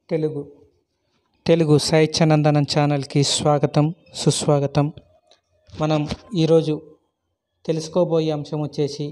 తెలుగు తెలుగు సాహిత్యానందనం ఛానల్కి స్వాగతం సుస్వాగతం మనం ఈరోజు తెలుసుకోబోయే అంశం వచ్చేసి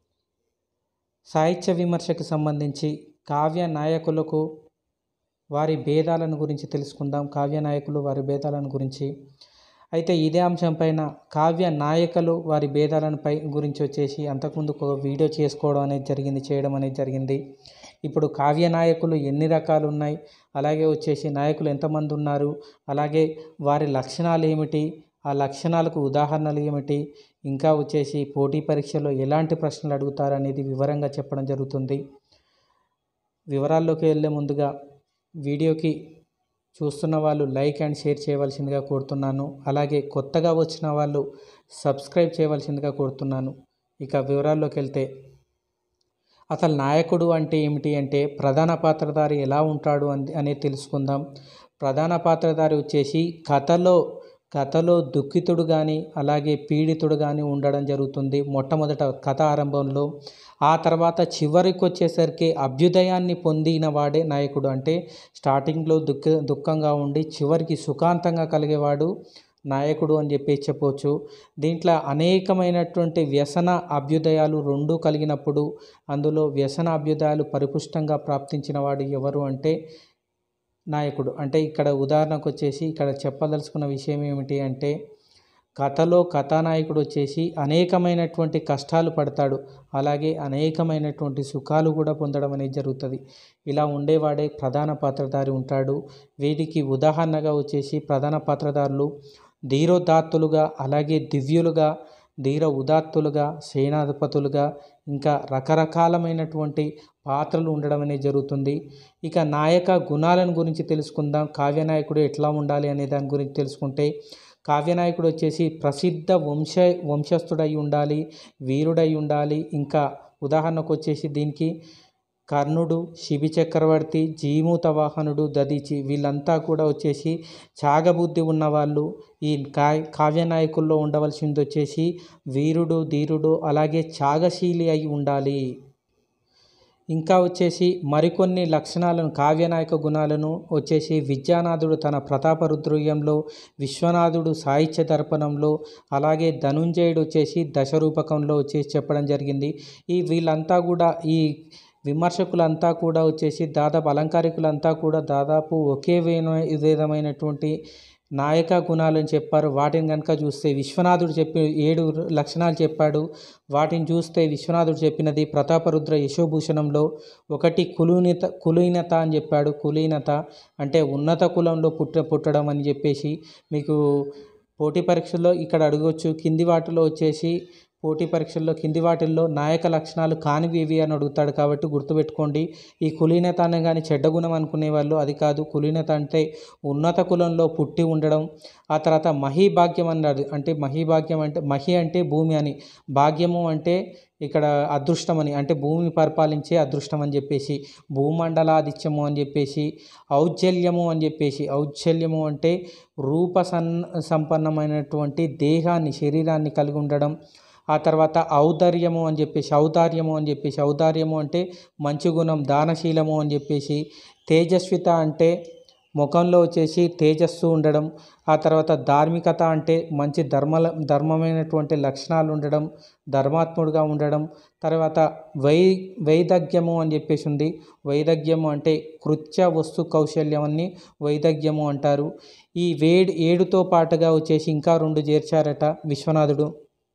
సాహిత్య విమర్శకు సంబంధించి కావ్య నాయకులకు వారి భేదాలను గురించి తెలుసుకుందాం కావ్య నాయకులు వారి భేదాలను గురించి అయితే ఇదే అంశం పైన కావ్య నాయకులు వారి భేదాలను పై గురించి వచ్చేసి అంతకుముందు ఒక వీడియో చేసుకోవడం అనేది జరిగింది చేయడం అనేది జరిగింది ఇప్పుడు కావ్య నాయకులు ఎన్ని రకాలు ఉన్నాయి అలాగే వచ్చేసి నాయకులు ఎంతమంది ఉన్నారు అలాగే వారి లక్షణాలు ఏమిటి ఆ లక్షణాలకు ఉదాహరణలు ఏమిటి ఇంకా వచ్చేసి పోటీ పరీక్షలో ఎలాంటి ప్రశ్నలు అడుగుతారు అనేది వివరంగా చెప్పడం జరుగుతుంది వివరాల్లోకి వెళ్ళే ముందుగా వీడియోకి చూస్తున్న వాళ్ళు లైక్ అండ్ షేర్ చేయవలసిందిగా కోరుతున్నాను అలాగే కొత్తగా వచ్చిన వాళ్ళు సబ్స్క్రైబ్ చేయవలసిందిగా కోరుతున్నాను ఇక వివరాల్లోకి వెళ్తే అసలు నాయకుడు అంటే ఏమిటి అంటే ప్రధాన పాత్రధారి ఎలా ఉంటాడు అని అనేది తెలుసుకుందాం ప్రధాన పాత్రధారి వచ్చేసి కథలో కథలో దుఃఖితుడు కానీ అలాగే పీడితుడు కానీ ఉండడం జరుగుతుంది మొట్టమొదట కథ ఆరంభంలో ఆ తర్వాత చివరికి వచ్చేసరికి అభ్యుదయాన్ని పొందిన వాడే నాయకుడు అంటే స్టార్టింగ్లో దుఃఖ దుఃఖంగా ఉండి చివరికి సుఖాంతంగా కలిగేవాడు నాయకుడు అని చెప్పేసి చెప్పవచ్చు దీంట్లో అనేకమైనటువంటి వ్యసన అభ్యుదయాలు రెండు కలిగినప్పుడు అందులో వ్యసన అభ్యుదయాలు పరిపుష్టంగా ప్రాప్తించిన వాడు ఎవరు అంటే నాయకుడు అంటే ఇక్కడ ఉదాహరణకు వచ్చేసి ఇక్కడ చెప్పదలుచుకున్న విషయం ఏమిటి అంటే కథలో కథానాయకుడు వచ్చేసి అనేకమైనటువంటి కష్టాలు పడతాడు అలాగే అనేకమైనటువంటి సుఖాలు కూడా పొందడం అనేది జరుగుతుంది ఇలా ఉండేవాడే ప్రధాన పాత్రధారి ఉంటాడు వీటికి ఉదాహరణగా వచ్చేసి ప్రధాన పాత్రధారులు ధీరోదాత్తులుగా అలాగే దివ్యులుగా ధీర ఉదాత్తులుగా సేనాధిపతులుగా ఇంకా రకరకాలమైనటువంటి పాత్రలు ఉండడం అనేది జరుగుతుంది ఇక నాయక గుణాలను గురించి తెలుసుకుందాం కావ్యనాయకుడు ఎట్లా ఉండాలి అనే దాని గురించి తెలుసుకుంటే కావ్యనాయకుడు వచ్చేసి ప్రసిద్ధ వంశ వంశస్థుడై ఉండాలి వీరుడై ఉండాలి ఇంకా ఉదాహరణకు వచ్చేసి దీనికి కర్ణుడు శిబి చక్రవర్తి జీమూత వాహనుడు దదీచి వీళ్ళంతా కూడా వచ్చేసి చాగబుద్ధి ఉన్నవాళ్ళు ఈ కా కావ్యనాయకుల్లో ఉండవలసింది వచ్చేసి వీరుడు ధీరుడు అలాగే త్యాగశీలి అయి ఉండాలి ఇంకా వచ్చేసి మరికొన్ని లక్షణాలను కావ్యనాయక గుణాలను వచ్చేసి విద్యానాథుడు తన ప్రతాపరుద్రయంలో విశ్వనాథుడు సాహిత్య దర్పణంలో అలాగే ధనుంజయుడు వచ్చేసి దశరూపకంలో వచ్చేసి చెప్పడం జరిగింది ఈ వీళ్ళంతా కూడా ఈ విమర్శకులంతా కూడా వచ్చేసి దాదాపు అలంకారికులంతా కూడా దాదాపు ఒకే విధమైనటువంటి నాయక గుణాలను చెప్పారు వాటిని కనుక చూస్తే విశ్వనాథుడు చెప్పి ఏడు లక్షణాలు చెప్పాడు వాటిని చూస్తే విశ్వనాథుడు చెప్పినది ప్రతాపరుద్ర యశోభూషణంలో ఒకటి కులీనత కులీనత అని చెప్పాడు కులీనత అంటే ఉన్నత కులంలో పుట్ట పుట్టడం అని చెప్పేసి మీకు పోటీ పరీక్షల్లో ఇక్కడ అడగవచ్చు కింది వాటిలో వచ్చేసి పోటీ పరీక్షల్లో కింది వాటిల్లో నాయక లక్షణాలు కానివి ఇవి అని అడుగుతాడు కాబట్టి గుర్తుపెట్టుకోండి ఈ కులీనత అనే కానీ చెడ్డ గుణం అనుకునే వాళ్ళు అది కాదు కులీనత అంటే ఉన్నత కులంలో పుట్టి ఉండడం ఆ తర్వాత మహీభాగ్యం అన్నాడు అంటే మహీభాగ్యం అంటే మహి అంటే భూమి అని భాగ్యము అంటే ఇక్కడ అదృష్టం అని అంటే భూమిని పరిపాలించే అదృష్టం అని చెప్పేసి భూమండలాదిత్యము అని చెప్పేసి ఔజ్జల్యము అని చెప్పేసి ఔజ్జల్యము అంటే రూప సన్ సంపన్నమైనటువంటి దేహాన్ని శరీరాన్ని కలిగి ఉండడం ఆ తర్వాత ఔదార్యము అని చెప్పేసి ఔదార్యము అని చెప్పేసి ఔదార్యము అంటే మంచి గుణం దానశీలము అని చెప్పేసి తేజస్విత అంటే ముఖంలో వచ్చేసి తేజస్సు ఉండడం ఆ తర్వాత ధార్మికత అంటే మంచి ధర్మ ధర్మమైనటువంటి లక్షణాలు ఉండడం ధర్మాత్ముడుగా ఉండడం తర్వాత వై వైదగ్యము అని చెప్పేసి ఉంది వైదగ్యము అంటే కృత్య వస్తు కౌశల్యం అని వైదగ్యము అంటారు ఈ వేడి ఏడుతో పాటుగా వచ్చేసి ఇంకా రెండు చేర్చారట విశ్వనాథుడు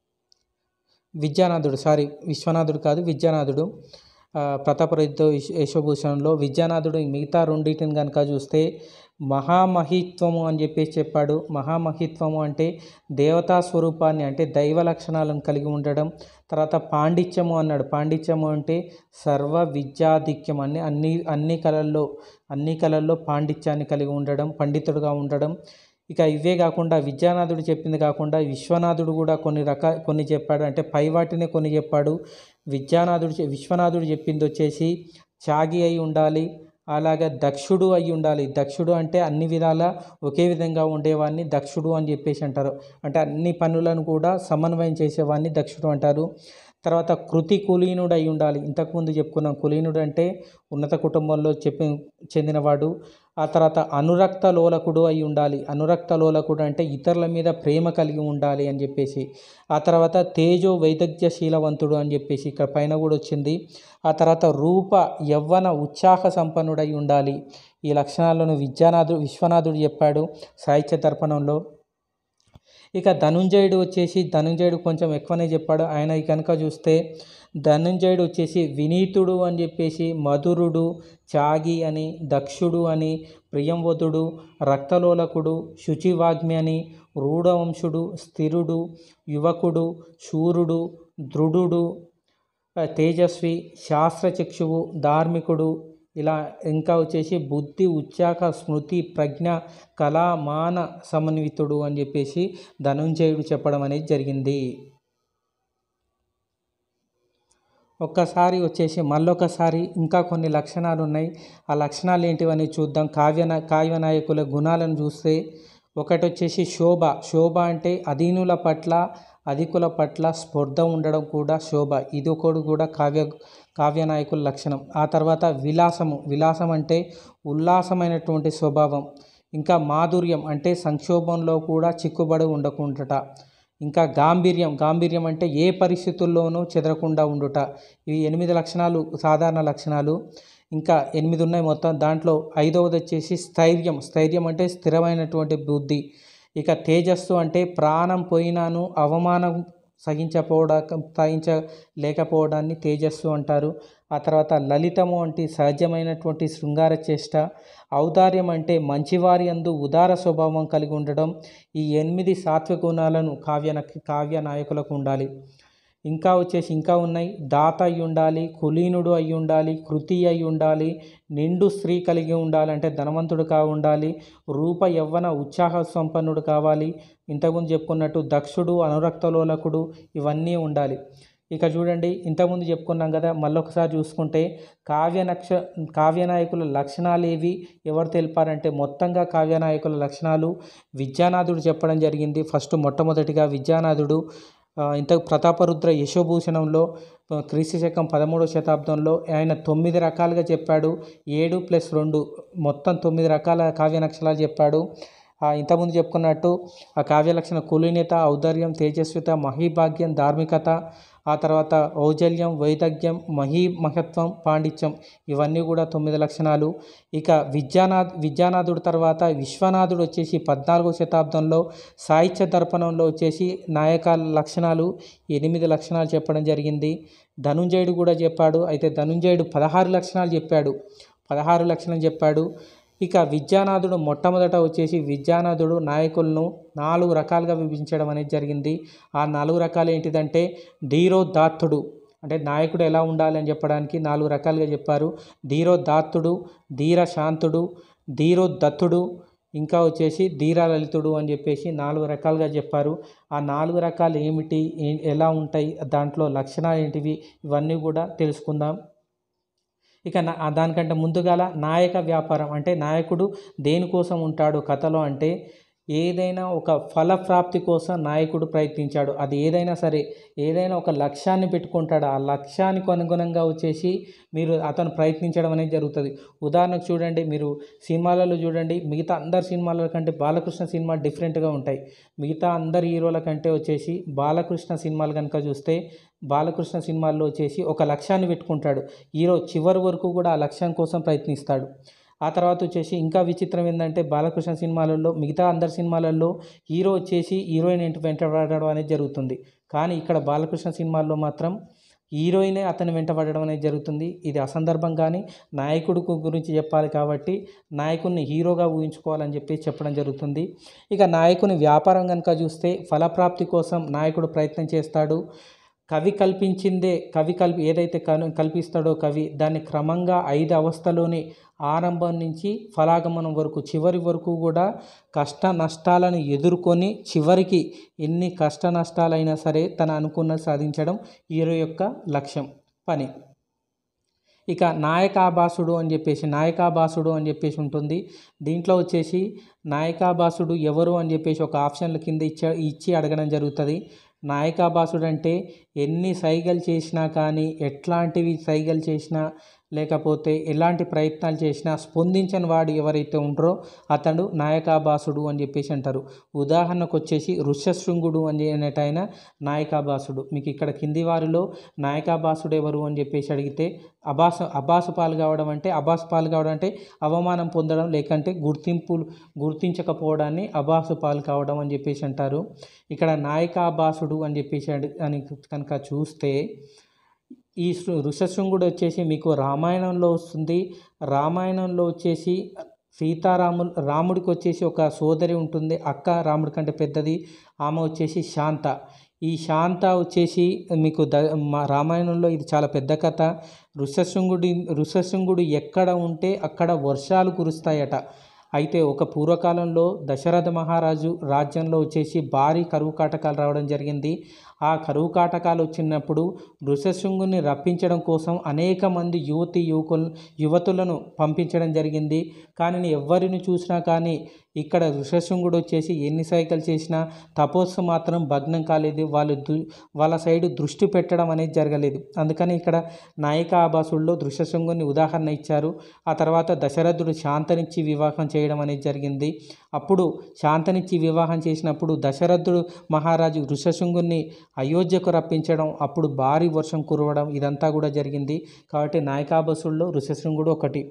విద్యానాథుడు సారీ విశ్వనాథుడు కాదు విద్యానాథుడు ప్రతాపరుద్ర యశోభూషణంలో విద్యానాథుడు మిగతా రెండింటిని కనుక చూస్తే మహామహిత్వము అని చెప్పేసి చెప్పాడు మహామహిత్వము అంటే దేవతా స్వరూపాన్ని అంటే దైవ లక్షణాలను కలిగి ఉండడం తర్వాత పాండిత్యము అన్నాడు పాండిత్యము అంటే సర్వ విద్యాధిక్యం అని అన్ని అన్ని కళల్లో అన్ని కళల్లో పాండిత్యాన్ని కలిగి ఉండడం పండితుడుగా ఉండడం ఇక ఇవే కాకుండా విద్యానాథుడు చెప్పింది కాకుండా విశ్వనాథుడు కూడా కొన్ని రకాల కొన్ని చెప్పాడు అంటే పై వాటినే కొన్ని చెప్పాడు విద్యానాథుడు విశ్వనాథుడు చెప్పింది వచ్చేసి త్యాగి అయి ఉండాలి అలాగే దక్షుడు అయి ఉండాలి దక్షుడు అంటే అన్ని విధాల ఒకే విధంగా ఉండేవాడిని దక్షుడు అని చెప్పేసి అంటారు అంటే అన్ని పనులను కూడా సమన్వయం చేసేవాడిని దక్షుడు అంటారు తర్వాత కృతి కులీనుడు అయి ఉండాలి ఇంతకుముందు చెప్పుకున్నాం కులీనుడు అంటే ఉన్నత కుటుంబంలో చెప్పి చెందినవాడు ఆ తర్వాత అనురక్త లోలకుడు అయి ఉండాలి అనురక్త లోలకుడు అంటే ఇతరుల మీద ప్రేమ కలిగి ఉండాలి అని చెప్పేసి ఆ తర్వాత తేజో వైదగ్ధ్యశీలవంతుడు అని చెప్పేసి ఇక్కడ పైన కూడా వచ్చింది ఆ తర్వాత రూప యవ్వన ఉత్సాహ సంపన్నుడై ఉండాలి ఈ లక్షణాలను విద్యానాథుడు విశ్వనాథుడు చెప్పాడు సాహిత్య దర్పణంలో ఇక ధనుంజయుడు వచ్చేసి ధనుంజయుడు కొంచెం ఎక్కువనే చెప్పాడు ఆయన కనుక చూస్తే ధనుంజయుడు వచ్చేసి వినీతుడు అని చెప్పేసి మధురుడు త్యాగి అని దక్షుడు అని ప్రియంవదుడు రక్తలోలకుడు శుచివాగ్మి అని రూఢవంశుడు స్థిరుడు యువకుడు శూరుడు దృఢుడు తేజస్వి శాస్త్రచక్షువు ధార్మికుడు ఇలా ఇంకా వచ్చేసి బుద్ధి ఉచ్చాక స్మృతి ప్రజ్ఞ కళా మాన సమన్వితుడు అని చెప్పేసి ధనుంజయుడు చెప్పడం అనేది జరిగింది ఒక్కసారి వచ్చేసి మళ్ళొకసారి ఇంకా కొన్ని లక్షణాలు ఉన్నాయి ఆ లక్షణాలు ఏంటివని చూద్దాం కావ్య కావ్య నాయకుల గుణాలను చూస్తే ఒకటి వచ్చేసి శోభ శోభ అంటే అధీనుల పట్ల అధికుల పట్ల స్పర్ధ ఉండడం కూడా శోభ ఇది ఒకటి కూడా కావ్య కావ్య నాయకుల లక్షణం ఆ తర్వాత విలాసము విలాసం అంటే ఉల్లాసమైనటువంటి స్వభావం ఇంకా మాధుర్యం అంటే సంక్షోభంలో కూడా చిక్కుబడి ఉండకుండాట ఇంకా గాంభీర్యం గాంభీర్యం అంటే ఏ పరిస్థితుల్లోనూ చెదరకుండా ఉండుట ఇవి ఎనిమిది లక్షణాలు సాధారణ లక్షణాలు ఇంకా ఎనిమిది ఉన్నాయి మొత్తం దాంట్లో ఐదవది వచ్చేసి స్థైర్యం స్థైర్యం అంటే స్థిరమైనటువంటి బుద్ధి ఇక తేజస్సు అంటే ప్రాణం పోయినాను అవమానం సహించపోవడా సహించలేకపోవడాన్ని తేజస్సు అంటారు ఆ తర్వాత లలితము అంటే సహజమైనటువంటి శృంగార చేష్ట ఔదార్యం అంటే మంచివారి అందు ఉదార స్వభావం కలిగి ఉండడం ఈ ఎనిమిది సాత్విక గుణాలను కావ్య కావ్య నాయకులకు ఉండాలి ఇంకా వచ్చేసి ఇంకా ఉన్నాయి దాత అయి ఉండాలి కులీనుడు అయి ఉండాలి కృతి అయి ఉండాలి నిండు స్త్రీ కలిగి ఉండాలి అంటే ధనవంతుడు కా ఉండాలి రూప యవ్వన ఉత్సాహ సంపన్నుడు కావాలి ఇంతకుముందు చెప్పుకున్నట్టు దక్షుడు అనురక్తలోలకుడు ఇవన్నీ ఉండాలి ఇక చూడండి ఇంతకుముందు చెప్పుకున్నాం కదా మళ్ళొకసారి చూసుకుంటే కావ్య నక్ష కావ్యనాయకుల లక్షణాలు ఏవి ఎవరు తెలిపారంటే మొత్తంగా కావ్యనాయకుల లక్షణాలు విద్యానాథుడు చెప్పడం జరిగింది ఫస్ట్ మొట్టమొదటిగా విద్యానాథుడు ఇంత ప్రతాపరుద్ర యశోభూషణంలో క్రీస్తు శకం పదమూడవ శతాబ్దంలో ఆయన తొమ్మిది రకాలుగా చెప్పాడు ఏడు ప్లస్ రెండు మొత్తం తొమ్మిది రకాల కావ్య నక్షలాలు చెప్పాడు ఇంతకుముందు చెప్పుకున్నట్టు ఆ కావ్య లక్షణ కులీనత ఔదార్యం తేజస్విత మహీభాగ్యం ధార్మికత ఆ తర్వాత ఔజల్యం వైదగ్ధ్యం మహీమహత్వం పాండిత్యం ఇవన్నీ కూడా తొమ్మిది లక్షణాలు ఇక విద్యానాథ్ విద్యానాథుడు తర్వాత విశ్వనాథుడు వచ్చేసి పద్నాలుగో శతాబ్దంలో సాహిత్య దర్పణంలో వచ్చేసి నాయక లక్షణాలు ఎనిమిది లక్షణాలు చెప్పడం జరిగింది ధనుంజయుడు కూడా చెప్పాడు అయితే ధనుంజయుడు పదహారు లక్షణాలు చెప్పాడు పదహారు లక్షణాలు చెప్పాడు ఇక విద్యానాథుడు మొట్టమొదట వచ్చేసి విద్యానాథుడు నాయకులను నాలుగు రకాలుగా విభజించడం అనేది జరిగింది ఆ నాలుగు రకాలు ఏంటిదంటే ధీరోదాత్తుడు అంటే నాయకుడు ఎలా ఉండాలి అని చెప్పడానికి నాలుగు రకాలుగా చెప్పారు ధీరోదాత్తుడు ధీర శాంతుడు ధీరోదత్తుడు ఇంకా వచ్చేసి ధీరలలితుడు అని చెప్పేసి నాలుగు రకాలుగా చెప్పారు ఆ నాలుగు రకాలు ఏమిటి ఎలా ఉంటాయి దాంట్లో లక్షణాలు ఏంటివి ఇవన్నీ కూడా తెలుసుకుందాం ఇక నా దానికంటే ముందుగాల నాయక వ్యాపారం అంటే నాయకుడు దేనికోసం ఉంటాడు కథలో అంటే ఏదైనా ఒక ఫలప్రాప్తి కోసం నాయకుడు ప్రయత్నించాడు అది ఏదైనా సరే ఏదైనా ఒక లక్ష్యాన్ని పెట్టుకుంటాడు ఆ లక్ష్యానికి అనుగుణంగా వచ్చేసి మీరు అతను ప్రయత్నించడం అనేది జరుగుతుంది ఉదాహరణకు చూడండి మీరు సినిమాలలో చూడండి మిగతా అందరి సినిమాల కంటే బాలకృష్ణ సినిమా డిఫరెంట్గా ఉంటాయి మిగతా అందరి హీరోల కంటే వచ్చేసి బాలకృష్ణ సినిమాలు కనుక చూస్తే బాలకృష్ణ సినిమాల్లో వచ్చేసి ఒక లక్ష్యాన్ని పెట్టుకుంటాడు హీరో చివరి వరకు కూడా ఆ లక్ష్యం కోసం ప్రయత్నిస్తాడు ఆ తర్వాత వచ్చేసి ఇంకా విచిత్రం ఏంటంటే బాలకృష్ణ సినిమాలలో మిగతా అందరి సినిమాలలో హీరో వచ్చేసి హీరోయిన్ ఇంటి వెంట పడడం అనేది జరుగుతుంది కానీ ఇక్కడ బాలకృష్ణ సినిమాల్లో మాత్రం హీరోయినే అతని వెంట పడడం అనేది జరుగుతుంది ఇది అసందర్భం కానీ నాయకుడు గురించి చెప్పాలి కాబట్టి నాయకుడిని హీరోగా ఊహించుకోవాలని చెప్పి చెప్పడం జరుగుతుంది ఇక నాయకుని వ్యాపారం కనుక చూస్తే ఫలప్రాప్తి కోసం నాయకుడు ప్రయత్నం చేస్తాడు కవి కల్పించిందే కవి కల్పి ఏదైతే కను కల్పిస్తాడో కవి దాన్ని క్రమంగా ఐదు అవస్థలోనే ఆరంభం నుంచి ఫలాగమనం వరకు చివరి వరకు కూడా కష్ట నష్టాలను ఎదుర్కొని చివరికి ఎన్ని కష్ట నష్టాలైనా సరే తన అనుకున్నది సాధించడం హీరో యొక్క లక్ష్యం పని ఇక నాయకాభాసుడు అని చెప్పేసి నాయకాభాసుడు అని చెప్పేసి ఉంటుంది దీంట్లో వచ్చేసి నాయకాభాసుడు ఎవరు అని చెప్పేసి ఒక ఆప్షన్ల కింద ఇచ్చ ఇచ్చి అడగడం జరుగుతుంది నాయకాభాసుడు అంటే ఎన్ని సైగలు చేసినా కానీ ఎట్లాంటివి సైగలు చేసినా లేకపోతే ఎలాంటి ప్రయత్నాలు చేసినా స్పందించని వాడు ఎవరైతే ఉంటారో అతడు నాయకాభాసుడు అని చెప్పేసి అంటారు ఉదాహరణకు వచ్చేసి ఋష్యశృంగుడు అని అనేట ఆయన నాయకాభాసుడు మీకు ఇక్కడ కింది వారిలో నాయకాభాసుడు ఎవరు అని చెప్పేసి అడిగితే అభాస అభాసు పాలు కావడం అంటే అభాసు పాలు కావడం అంటే అవమానం పొందడం లేకంటే గుర్తింపు గుర్తించకపోవడాన్ని అభాసు పాలు కావడం అని చెప్పేసి అంటారు ఇక్కడ నాయకాభాసుడు అని చెప్పేసి అడి- అని కనుక చూస్తే ఈ శృ- ఋషశృంగుడు వచ్చేసి మీకు రామాయణంలో వస్తుంది రామాయణంలో వచ్చేసి సీతారాములు రాముడికి వచ్చేసి ఒక సోదరి ఉంటుంది అక్క రాముడి కంటే పెద్దది ఆమె వచ్చేసి శాంత ఈ శాంత వచ్చేసి మీకు ద మా రామాయణంలో ఇది చాలా పెద్ద కథ ఋషశృంగుడి ఋషశృంగుడు ఎక్కడ ఉంటే అక్కడ వర్షాలు కురుస్తాయట అయితే ఒక పూర్వకాలంలో దశరథ మహారాజు రాజ్యంలో వచ్చేసి భారీ కరువు కాటకాలు రావడం జరిగింది ఆ కరువు కాటకాలు వచ్చినప్పుడు ఋషశృంగుని రప్పించడం కోసం అనేక మంది యువతి యువకులు యువతులను పంపించడం జరిగింది కానీ ఎవరిని చూసినా కానీ ఇక్కడ ఋషశృంగుడు వచ్చేసి ఎన్ని సైకిల్ చేసినా తపస్సు మాత్రం భగ్నం కాలేదు వాళ్ళు దు వాళ్ళ సైడు దృష్టి పెట్టడం అనేది జరగలేదు అందుకని ఇక్కడ నాయిక ఆభాసుల్లో ఋషశృంగుని ఉదాహరణ ఇచ్చారు ఆ తర్వాత దశరథుడు శాంతనిచ్చి వివాహం చేయడం అనేది జరిగింది అప్పుడు శాంతనిచ్చి వివాహం చేసినప్పుడు దశరథుడు మహారాజు ఋషశృంగుని అయోధ్యకు రప్పించడం అప్పుడు భారీ వర్షం కురవడం ఇదంతా కూడా జరిగింది కాబట్టి నాయకాభసుల్లో ఋషశృంగుడు ఒకటి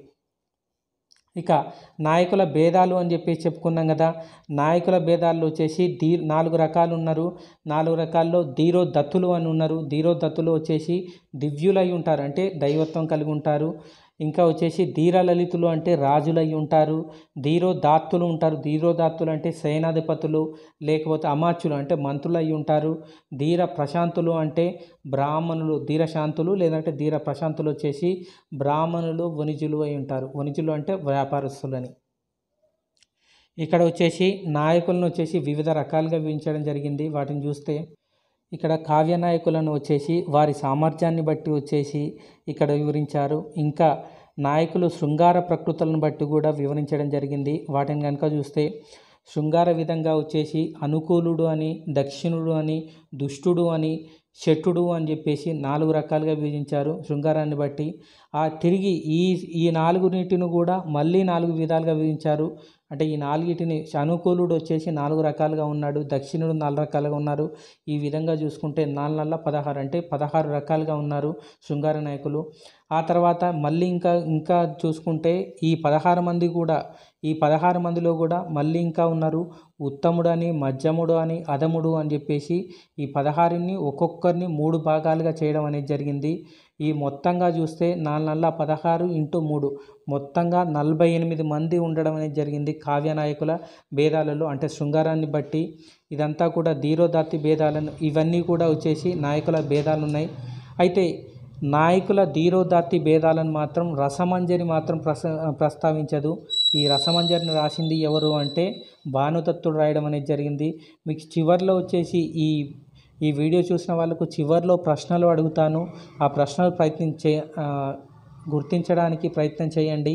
ఇక నాయకుల భేదాలు అని చెప్పేసి చెప్పుకున్నాం కదా నాయకుల భేదాల్లో వచ్చేసి ధీ నాలుగు రకాలు ఉన్నారు నాలుగు రకాల్లో ధీరో దత్తులు అని ఉన్నారు ధీరో దత్తులు వచ్చేసి దివ్యులై ఉంటారు అంటే దైవత్వం కలిగి ఉంటారు ఇంకా వచ్చేసి ధీర లలితులు అంటే రాజులై ఉంటారు ధీరో దాత్తులు ఉంటారు ధీరో దాత్తులు అంటే సేనాధిపతులు లేకపోతే అమాత్యులు అంటే మంత్రులు అయి ఉంటారు ధీర ప్రశాంతులు అంటే బ్రాహ్మణులు ధీర శాంతులు లేదంటే ధీర ప్రశాంతులు వచ్చేసి బ్రాహ్మణులు వణిజులు అయి ఉంటారు వణిజులు అంటే వ్యాపారస్తులని ఇక్కడ వచ్చేసి నాయకులను వచ్చేసి వివిధ రకాలుగా విభజించడం జరిగింది వాటిని చూస్తే ఇక్కడ కావ్య నాయకులను వచ్చేసి వారి సామర్థ్యాన్ని బట్టి వచ్చేసి ఇక్కడ వివరించారు ఇంకా నాయకులు శృంగార ప్రకృతులను బట్టి కూడా వివరించడం జరిగింది వాటిని కనుక చూస్తే శృంగార విధంగా వచ్చేసి అనుకూలుడు అని దక్షిణుడు అని దుష్టుడు అని శటుడు అని చెప్పేసి నాలుగు రకాలుగా విభజించారు శృంగారాన్ని బట్టి ఆ తిరిగి ఈ ఈ నాలుగునిటిని కూడా మళ్ళీ నాలుగు విధాలుగా విభజించారు అంటే ఈ నాలుగిటిని అనుకూలుడు వచ్చేసి నాలుగు రకాలుగా ఉన్నాడు దక్షిణుడు నాలుగు రకాలుగా ఉన్నారు ఈ విధంగా చూసుకుంటే నాలుగు నెలల పదహారు అంటే పదహారు రకాలుగా ఉన్నారు శృంగార నాయకులు ఆ తర్వాత మళ్ళీ ఇంకా ఇంకా చూసుకుంటే ఈ పదహారు మంది కూడా ఈ పదహారు మందిలో కూడా మళ్ళీ ఇంకా ఉన్నారు ఉత్తముడు అని మధ్యముడు అని అధముడు అని చెప్పేసి ఈ పదహారుని ఒక్కొక్కరిని మూడు భాగాలుగా చేయడం అనేది జరిగింది ఈ మొత్తంగా చూస్తే నాలుగు నెలల పదహారు ఇంటూ మూడు మొత్తంగా నలభై ఎనిమిది మంది ఉండడం అనేది జరిగింది కావ్య నాయకుల భేదాలలో అంటే శృంగారాన్ని బట్టి ఇదంతా కూడా ధీరోదాత్తి భేదాలను ఇవన్నీ కూడా వచ్చేసి నాయకుల భేదాలు ఉన్నాయి అయితే నాయకుల ధీరోదాత్తి భేదాలను మాత్రం రసమంజరి మాత్రం ప్రస ప్రస్తావించదు ఈ రసమంజరిని రాసింది ఎవరు అంటే భానుదత్తుడు రాయడం అనేది జరిగింది మీకు చివర్లో వచ్చేసి ఈ ఈ వీడియో చూసిన వాళ్ళకు చివర్లో ప్రశ్నలు అడుగుతాను ఆ ప్రశ్నలు ప్రయత్నించే ఆ, గుర్తించడానికి ప్రయత్నం చేయండి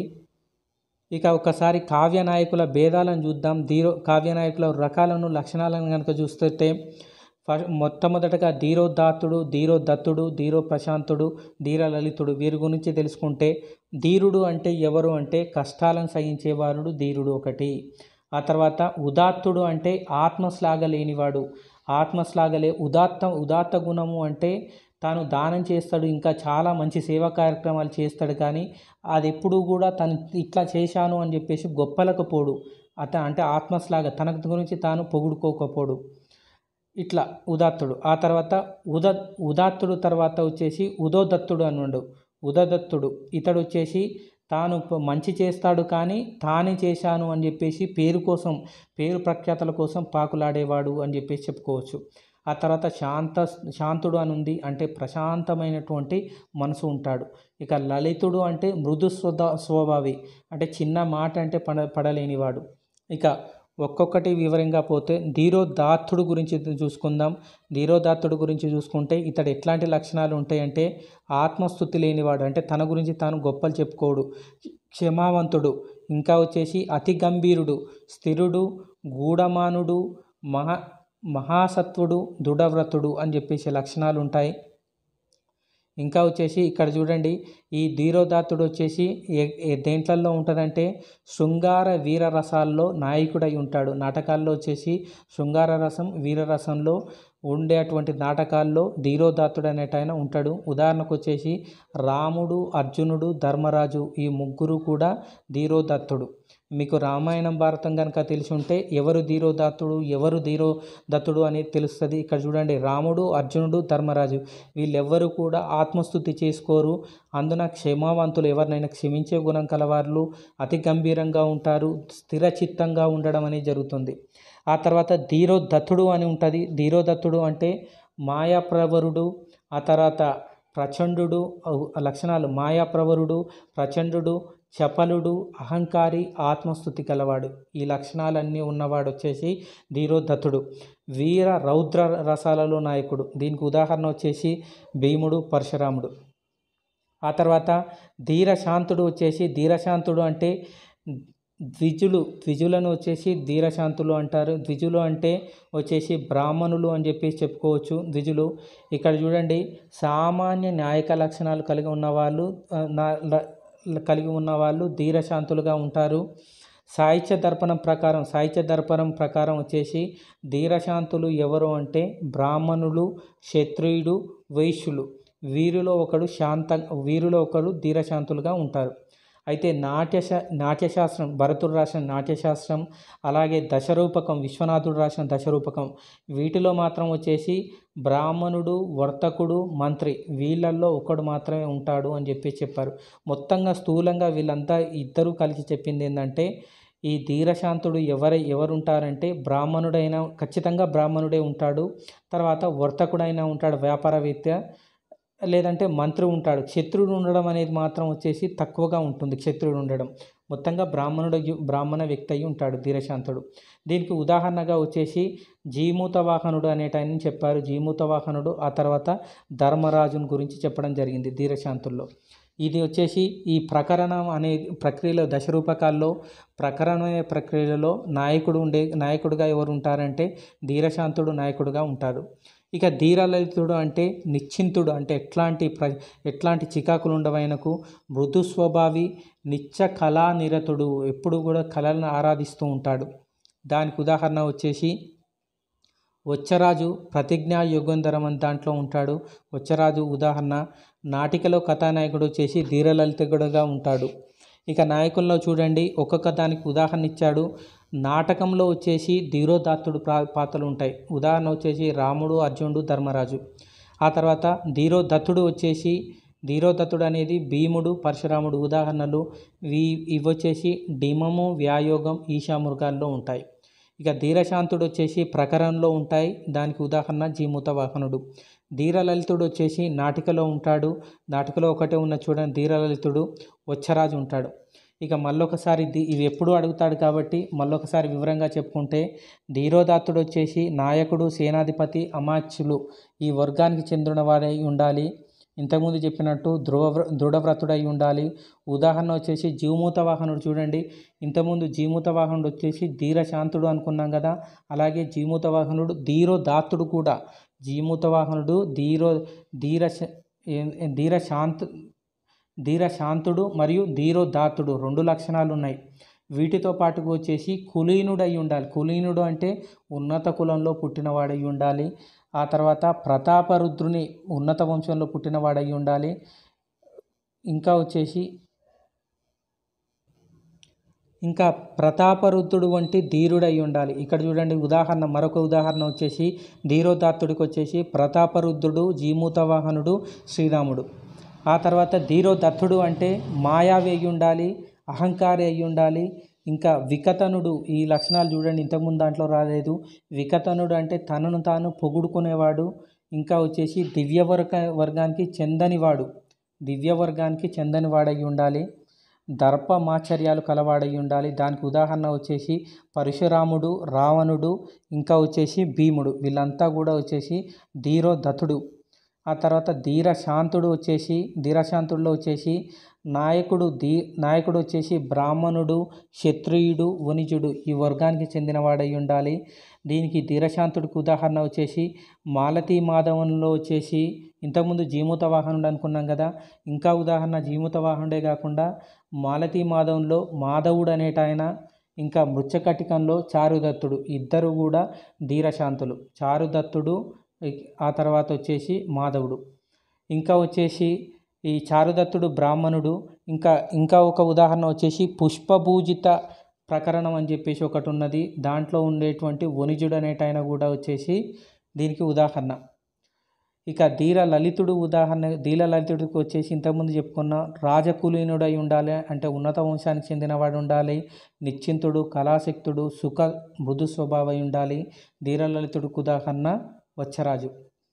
ఇక ఒకసారి కావ్య నాయకుల భేదాలను చూద్దాం ధీరో కావ్య నాయకుల రకాలను లక్షణాలను కనుక చూస్తుంటే ఫ- మొట్టమొదటగా ధీరోదాత్తుడు ధీరోదత్తుడు ధీరో ప్రశాంతుడు ధీర లలితుడు వీరి గురించి తెలుసుకుంటే ధీరుడు అంటే ఎవరు అంటే కష్టాలను సహించేవాడు ధీరుడు ఒకటి ఆ తర్వాత ఉదాత్తుడు అంటే ఆత్మశ్లాఘ లేనివాడు ఆత్మశ్లాఘలే ఉదాత్త ఉదాత్త గుణము అంటే తాను దానం చేస్తాడు ఇంకా చాలా మంచి సేవా కార్యక్రమాలు చేస్తాడు కానీ అది ఎప్పుడూ కూడా తను ఇట్లా చేశాను అని చెప్పేసి గొప్పలకు పోడు అత అంటే ఆత్మశ్లాఘ తన గురించి తాను పొగుడుకోకపోడు ఇట్లా ఉదాత్తుడు ఆ తర్వాత ఉద ఉదాత్తుడు తర్వాత వచ్చేసి ఉదోదత్తుడు అనుండు ఉదదత్తుడు ఇతడు వచ్చేసి తాను ప- మంచి చేస్తాడు కానీ తానే చేశాను అని చెప్పేసి పేరు కోసం పేరు ప్రఖ్యాతల కోసం పాకులాడేవాడు అని చెప్పేసి చెప్పుకోవచ్చు ఆ తర్వాత శాంత శాంతుడు అని ఉంది అంటే ప్రశాంతమైనటువంటి మనసు ఉంటాడు ఇక లలితుడు అంటే మృదు స్వదా స్వభావి అంటే చిన్న మాట అంటే పడ పడలేనివాడు ఇక ఒక్కొక్కటి వివరంగా పోతే ధీరోదాత్తుడు గురించి చూసుకుందాం ధీరోదాత్తుడు గురించి చూసుకుంటే ఇతడు ఎట్లాంటి లక్షణాలు ఉంటాయంటే ఆత్మస్థుతి లేనివాడు అంటే తన గురించి తాను గొప్పలు చెప్పుకోడు క్షమావంతుడు ఇంకా వచ్చేసి అతి గంభీరుడు స్థిరుడు గూఢమానుడు మహా మహాసత్వుడు దృఢవ్రతుడు అని చెప్పేసి లక్షణాలు ఉంటాయి ఇంకా వచ్చేసి ఇక్కడ చూడండి ఈ ధీరోదాత్తుడు వచ్చేసి ఏ ఏ దేంట్లలో ఉంటుందంటే శృంగార వీర రసాల్లో నాయకుడై ఉంటాడు నాటకాల్లో వచ్చేసి శృంగార రసం వీరరసంలో ఉండేటువంటి నాటకాల్లో ధీరోదాత్తుడు అనేట ఆయన ఉంటాడు ఉదాహరణకు వచ్చేసి రాముడు అర్జునుడు ధర్మరాజు ఈ ముగ్గురు కూడా ధీరోదత్తుడు మీకు రామాయణం భారతం కనుక తెలిసి ఉంటే ఎవరు ధీరోదత్తుడు ఎవరు ధీరోదత్తుడు అనేది తెలుస్తుంది ఇక్కడ చూడండి రాముడు అర్జునుడు ధర్మరాజు వీళ్ళెవ్వరూ కూడా ఆత్మస్థుతి చేసుకోరు అందున క్షమావంతులు ఎవరినైనా క్షమించే గుణం కలవారు అతి గంభీరంగా ఉంటారు స్థిర చిత్తంగా ఉండడం అనేది జరుగుతుంది ఆ తర్వాత ధీరోదత్తుడు అని ఉంటుంది ధీరోదత్తుడు అంటే మాయాప్రవరుడు ఆ తర్వాత ప్రచండు లక్షణాలు మాయాప్రవరుడు ప్రచండు చపలుడు అహంకారి ఆత్మస్థుతి గలవాడు ఈ లక్షణాలన్నీ ఉన్నవాడు వచ్చేసి ధీరోదత్తుడు వీర రౌద్ర రసాలలో నాయకుడు దీనికి ఉదాహరణ వచ్చేసి భీముడు పరశురాముడు ఆ తర్వాత ధీరశాంతుడు వచ్చేసి ధీరశాంతుడు అంటే ద్విజులు ద్విజులను వచ్చేసి ధీరశాంతులు అంటారు ద్విజులు అంటే వచ్చేసి బ్రాహ్మణులు అని చెప్పేసి చెప్పుకోవచ్చు ద్విజులు ఇక్కడ చూడండి సామాన్య న్యాయక లక్షణాలు కలిగి ఉన్న వాళ్ళు ఆ, నా- ల- కలిగి ఉన్న వాళ్ళు ధీరశాంతులుగా ఉంటారు సాహిత్య దర్పణం ప్రకారం సాహిత్య దర్పణం ప్రకారం వచ్చేసి ధీరశాంతులు ఎవరు అంటే బ్రాహ్మణులు క్షత్రియుడు వైశ్యులు వీరిలో ఒకడు శాంత వీరిలో ఒకడు ధీరశాంతులుగా ఉంటారు అయితే నాట్యశా నాట్యశాస్త్రం భరతుడు రాసిన నాట్యశాస్త్రం అలాగే దశరూపకం విశ్వనాథుడు రాసిన దశరూపకం వీటిలో మాత్రం వచ్చేసి బ్రాహ్మణుడు వర్తకుడు మంత్రి వీళ్ళల్లో ఒకడు మాత్రమే ఉంటాడు అని చెప్పి చెప్పారు మొత్తంగా స్థూలంగా వీళ్ళంతా ఇద్దరు కలిసి చెప్పింది ఏంటంటే ఈ ధీరశాంతుడు ఎవరై ఎవరుంటారంటే బ్రాహ్మణుడైనా ఖచ్చితంగా బ్రాహ్మణుడే ఉంటాడు తర్వాత వర్తకుడైనా ఉంటాడు వ్యాపారవేత్త లేదంటే మంత్రి ఉంటాడు క్షత్రుడు ఉండడం అనేది మాత్రం వచ్చేసి తక్కువగా ఉంటుంది క్షత్రుడు ఉండడం మొత్తంగా బ్రాహ్మణుడు అయ్యి- బ్రాహ్మణ వ్యక్తి అయి ఉంటాడు ధీరశాంతుడు దీనికి ఉదాహరణగా వచ్చేసి జీమూత వాహనుడు అనేటాయని చెప్పారు జీమూత వాహనుడు ఆ తర్వాత ధర్మరాజుని గురించి చెప్పడం జరిగింది ధీరశాంతుల్లో ఇది వచ్చేసి ఈ ప్రకరణం అనే ప్రక్రియలో దశరూపకాల్లో ప్రకరణ అనే ప్రక్రియలో నాయకుడు ఉండే నాయకుడుగా ఎవరు ఉంటారంటే ధీరశాంతుడు నాయకుడుగా ఉంటారు ఇక ధీరలలితుడు అంటే నిశ్చింతుడు అంటే ఎట్లాంటి ప్ర ఎట్లాంటి చికాకులు ఉండవైనకు మృదు స్వభావి నిత్య కళానిరతుడు ఎప్పుడు కూడా కళలను ఆరాధిస్తూ ఉంటాడు దానికి ఉదాహరణ వచ్చేసి వచ్చరాజు ప్రతిజ్ఞా యుగంధరం అని దాంట్లో ఉంటాడు వచ్చరాజు ఉదాహరణ నాటికలో కథానాయకుడు వచ్చేసి ధీరలలితుడుగా ఉంటాడు ఇక నాయకుల్లో చూడండి ఒక్కొక్క దానికి ఉదాహరణ ఇచ్చాడు నాటకంలో వచ్చేసి ధీరోదాత్తుడు ప్రా పాత్రలు ఉంటాయి ఉదాహరణ వచ్చేసి రాముడు అర్జునుడు ధర్మరాజు ఆ తర్వాత ధీరోదత్తుడు వచ్చేసి ధీరోదత్తుడు అనేది భీముడు పరశురాముడు ఉదాహరణలు ఇవి ఇవి వచ్చేసి డిమము వ్యాయోగం ఈశామృగాల్లో ఉంటాయి ఇక ధీరశాంతుడు వచ్చేసి ప్రకరణలో ఉంటాయి దానికి ఉదాహరణ జీమూత వాహనుడు ధీరలలితుడు వచ్చేసి నాటికలో ఉంటాడు నాటికలో ఒకటే ఉన్న చూడండి ధీరలలితుడు వచ్చరాజు ఉంటాడు ఇక మళ్ళొకసారి ది ఇవి ఎప్పుడు అడుగుతాడు కాబట్టి మళ్ళొకసారి వివరంగా చెప్పుకుంటే ధీరోదాత్తుడు వచ్చేసి నాయకుడు సేనాధిపతి అమాత్యులు ఈ వర్గానికి చెందినవాడై ఉండాలి ఇంతకుముందు చెప్పినట్టు ధ్రువ దృఢవ్రతుడై ఉండాలి ఉదాహరణ వచ్చేసి జీవమూత వాహనుడు చూడండి ఇంతకుముందు జీమూత వాహనుడు వచ్చేసి ధీరశాంతుడు అనుకున్నాం కదా అలాగే జీమూత వాహనుడు ధీరోదాత్తుడు కూడా జీమూత వాహనుడు ధీరో ధీర ధీరశాంత్ ధీరశాంతుడు మరియు ధీరోదాత్తుడు రెండు లక్షణాలు ఉన్నాయి వీటితో పాటుకు వచ్చేసి కులీనుడై ఉండాలి కులీనుడు అంటే ఉన్నత కులంలో పుట్టినవాడై ఉండాలి ఆ తర్వాత ప్రతాపరుద్రుని ఉన్నత వంశంలో పుట్టినవాడై ఉండాలి ఇంకా వచ్చేసి ఇంకా ప్రతాపరుద్రుడు వంటి ధీరుడై ఉండాలి ఇక్కడ చూడండి ఉదాహరణ మరొక ఉదాహరణ వచ్చేసి ధీరోదాత్తుడికి వచ్చేసి ప్రతాపరుద్రుడు జీమూత వాహనుడు శ్రీరాముడు ఆ తర్వాత ధీరోదత్తుడు అంటే మాయావి అయి ఉండాలి అహంకారి అయి ఉండాలి ఇంకా వికతనుడు ఈ లక్షణాలు చూడండి ఇంతకుముందు దాంట్లో రాలేదు వికతనుడు అంటే తనను తాను పొగుడుకునేవాడు ఇంకా వచ్చేసి దివ్య వర్గ వర్గానికి చెందనివాడు దివ్య వర్గానికి చెందని వాడై ఉండాలి దర్పమాచర్యాలు కలవాడై ఉండాలి దానికి ఉదాహరణ వచ్చేసి పరశురాముడు రావణుడు ఇంకా వచ్చేసి భీముడు వీళ్ళంతా కూడా వచ్చేసి ధీరోదత్తుడు ఆ తర్వాత ధీరశాంతుడు వచ్చేసి ధీరశాంతుడిలో వచ్చేసి నాయకుడు ధీ నాయకుడు వచ్చేసి బ్రాహ్మణుడు క్షత్రియుడు వణిజుడు ఈ వర్గానికి చెందినవాడై ఉండాలి దీనికి ధీరశాంతుడికి ఉదాహరణ వచ్చేసి మాలతీ మాధవంలో వచ్చేసి ఇంతకుముందు జీమూత వాహనుడు అనుకున్నాం కదా ఇంకా ఉదాహరణ జీమూత వాహనుడే కాకుండా మాలతీ మాధవంలో మాధవుడు అనేట ఆయన ఇంకా మృచ్చకటికంలో చారుదత్తుడు ఇద్దరు కూడా ధీరశాంతులు చారుదత్తుడు ఆ తర్వాత వచ్చేసి మాధవుడు ఇంకా వచ్చేసి ఈ చారుదత్తుడు బ్రాహ్మణుడు ఇంకా ఇంకా ఒక ఉదాహరణ వచ్చేసి పుష్పభూజిత ప్రకరణం అని చెప్పేసి ఒకటి ఉన్నది దాంట్లో ఉండేటువంటి వణిజుడు అనేటాయన కూడా వచ్చేసి దీనికి ఉదాహరణ ఇక ధీర లలితుడు ఉదాహరణ ధీర లలితుడికి వచ్చేసి ఇంతకుముందు చెప్పుకున్న రాజకులీనుడై ఉండాలి అంటే ఉన్నత వంశానికి చెందినవాడు ఉండాలి నిశ్చింతుడు కళాశక్తుడు సుఖ మృదు స్వభావై ఉండాలి ధీర లలితుడికి ఉదాహరణ వచ్చరాజు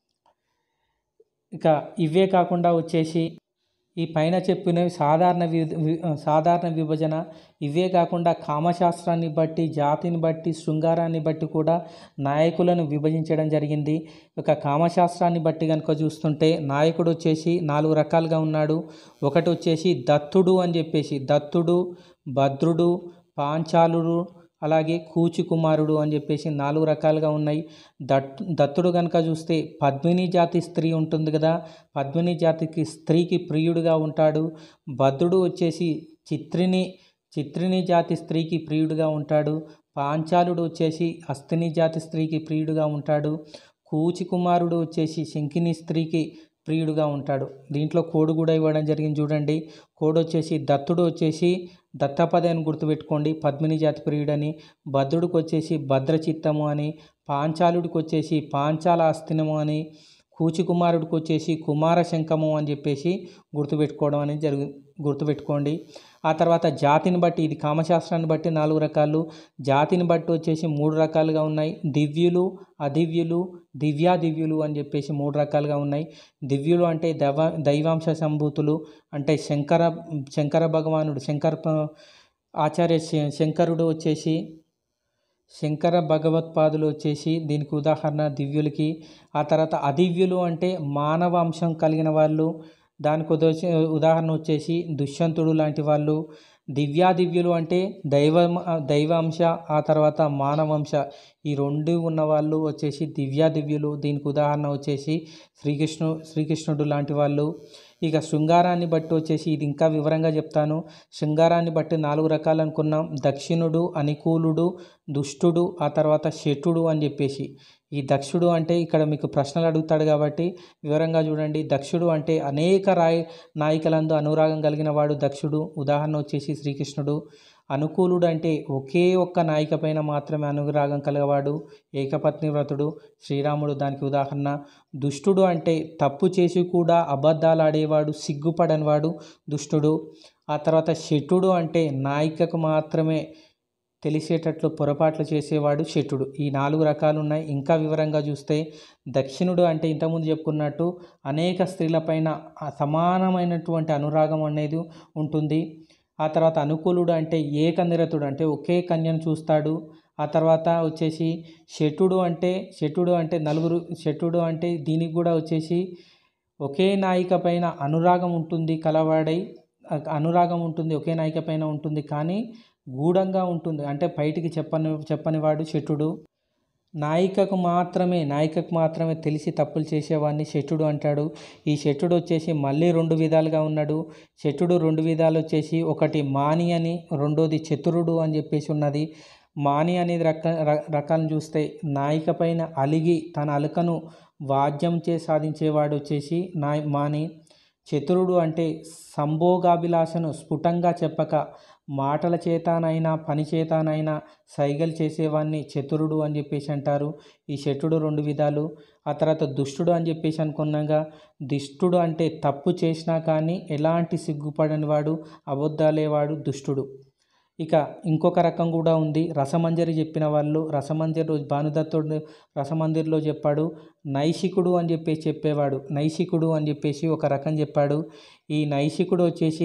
ఇక ఇవే కాకుండా వచ్చేసి ఈ పైన చెప్పినవి సాధారణ వి వి- సాధారణ విభజన ఇవే కాకుండా కామశాస్త్రాన్ని బట్టి జాతిని బట్టి శృంగారాన్ని బట్టి కూడా నాయకులను విభజించడం జరిగింది ఒక కామశాస్త్రాన్ని బట్టి కనుక చూస్తుంటే నాయకుడు వచ్చేసి నాలుగు రకాలుగా ఉన్నాడు ఒకటి వచ్చేసి దత్తుడు అని చెప్పేసి దత్తుడు భద్రుడు పాంచాలుడు అలాగే కూచి కుమారుడు అని చెప్పేసి నాలుగు రకాలుగా ఉన్నాయి దట్ దత్తుడు కనుక చూస్తే పద్మిని జాతి స్త్రీ ఉంటుంది కదా పద్మిని జాతికి స్త్రీకి ప్రియుడుగా ఉంటాడు భద్రుడు వచ్చేసి చిత్రిని చిత్రిని జాతి స్త్రీకి ప్రియుడుగా ఉంటాడు పాంచాలుడు వచ్చేసి హస్తిని జాతి స్త్రీకి ప్రియుడుగా ఉంటాడు కూచి కుమారుడు వచ్చేసి శంకిని స్త్రీకి ప్రియుడుగా ఉంటాడు దీంట్లో కోడ్ కూడా ఇవ్వడం జరిగింది చూడండి కోడ్ వచ్చేసి దత్తుడు వచ్చేసి దత్తపది అని గుర్తుపెట్టుకోండి పద్మిని జాతి ప్రియుడని భద్రుడికి వచ్చేసి భద్రచిత్తము అని పాంచాలుడికి వచ్చేసి పాంచాల అస్థినము అని కూచికుమారుడికి వచ్చేసి కుమార శంఖము అని చెప్పేసి గుర్తుపెట్టుకోవడం అనేది జరుగు గుర్తుపెట్టుకోండి ఆ తర్వాత జాతిని బట్టి ఇది కామశాస్త్రాన్ని బట్టి నాలుగు రకాలు జాతిని బట్టి వచ్చేసి మూడు రకాలుగా ఉన్నాయి దివ్యులు అదివ్యులు దివ్యాదివ్యులు అని చెప్పేసి మూడు రకాలుగా ఉన్నాయి దివ్యులు అంటే దైవ దైవాంశ సంభూతులు అంటే శంకర శంకర భగవానుడు శంకర ప- ఆచార్య శ- శంకరుడు వచ్చేసి శంకర భగవత్పాదులు వచ్చేసి దీనికి ఉదాహరణ దివ్యులకి ఆ తర్వాత అదివ్యులు అంటే మానవ అంశం కలిగిన వాళ్ళు దానికి ఉదోచి ఉదాహరణ వచ్చేసి దుష్యంతుడు లాంటి వాళ్ళు దివ్యాదివ్యులు అంటే దైవ దైవాంశ ఆ తర్వాత మానవంశ ఈ రెండు ఉన్న వాళ్ళు వచ్చేసి దివ్యాదివ్యులు దీనికి ఉదాహరణ వచ్చేసి శ్రీకృష్ణు శ్రీకృష్ణుడు లాంటి వాళ్ళు ఇక శృంగారాన్ని బట్టి వచ్చేసి ఇది ఇంకా వివరంగా చెప్తాను శృంగారాన్ని బట్టి నాలుగు రకాలు అనుకున్నాం దక్షిణుడు అనుకూలుడు దుష్టుడు ఆ తర్వాత శటుడు అని చెప్పేసి ఈ దక్షుడు అంటే ఇక్కడ మీకు ప్రశ్నలు అడుగుతాడు కాబట్టి వివరంగా చూడండి దక్షుడు అంటే అనేక రాయ నాయికలందు అనురాగం కలిగిన వాడు దక్షుడు ఉదాహరణ వచ్చేసి శ్రీకృష్ణుడు అనుకూలుడు అంటే ఒకే ఒక్క నాయిక పైన మాత్రమే అనురాగం కలగవాడు ఏకపత్ని వ్రతుడు శ్రీరాముడు దానికి ఉదాహరణ దుష్టుడు అంటే తప్పు చేసి కూడా అబద్ధాలు ఆడేవాడు సిగ్గుపడనివాడు దుష్టుడు ఆ తర్వాత శటుడు అంటే నాయికకు మాత్రమే తెలిసేటట్లు పొరపాట్లు చేసేవాడు శటుడు ఈ నాలుగు రకాలు ఉన్నాయి ఇంకా వివరంగా చూస్తే దక్షిణుడు అంటే ఇంతకుముందు చెప్పుకున్నట్టు అనేక స్త్రీలపైన ఆ సమానమైనటువంటి అనురాగం అనేది ఉంటుంది ఆ తర్వాత అనుకూలుడు అంటే ఏకనిరతుడు అంటే ఒకే కన్యను చూస్తాడు ఆ తర్వాత వచ్చేసి శటుడు అంటే శటుడు అంటే నలుగురు శటుడు అంటే దీనికి కూడా వచ్చేసి ఒకే నాయిక పైన అనురాగం ఉంటుంది కలవాడై అ- అనురాగం ఉంటుంది ఒకే నాయిక పైన ఉంటుంది కానీ గూఢంగా ఉంటుంది అంటే బయటికి చెప్పని చెప్పనివాడు శటుడు నాయికకు మాత్రమే నాయికకు మాత్రమే తెలిసి తప్పులు చేసేవాడిని శటుడు అంటాడు ఈ శటుడు వచ్చేసి మళ్ళీ రెండు విధాలుగా ఉన్నాడు శటుడు రెండు విధాలు వచ్చేసి ఒకటి మాని అని రెండోది చతురుడు అని చెప్పేసి ఉన్నది మాని అనేది రక ర- రకాలను చూస్తే నాయిక పైన అలిగి తన అలకను వాద్యంచే సాధించేవాడు వచ్చేసి నాయ్ మాని చతురుడు అంటే సంభోగాభిలాషను స్ఫుటంగా చెప్పక మాటల చేతనైనా పని చేతనైనా సైగలు చేసేవాడిని చతురుడు అని చెప్పేసి అంటారు ఈ శటుడు రెండు విధాలు ఆ తర్వాత దుష్టుడు అని చెప్పేసి అనుకున్నాగా దుష్టుడు అంటే తప్పు చేసినా కానీ ఎలాంటి సిగ్గుపడని వాడు అబద్ధాలేవాడు దుష్టుడు ఇక ఇంకొక రకం కూడా ఉంది రసమంజరి చెప్పిన వాళ్ళు రసమంజరి భానుదత్తుడు రసమందిర్లో చెప్పాడు నైషికుడు అని చెప్పేసి చెప్పేవాడు నైషికుడు అని చెప్పేసి ఒక రకం చెప్పాడు ఈ నైషికుడు వచ్చేసి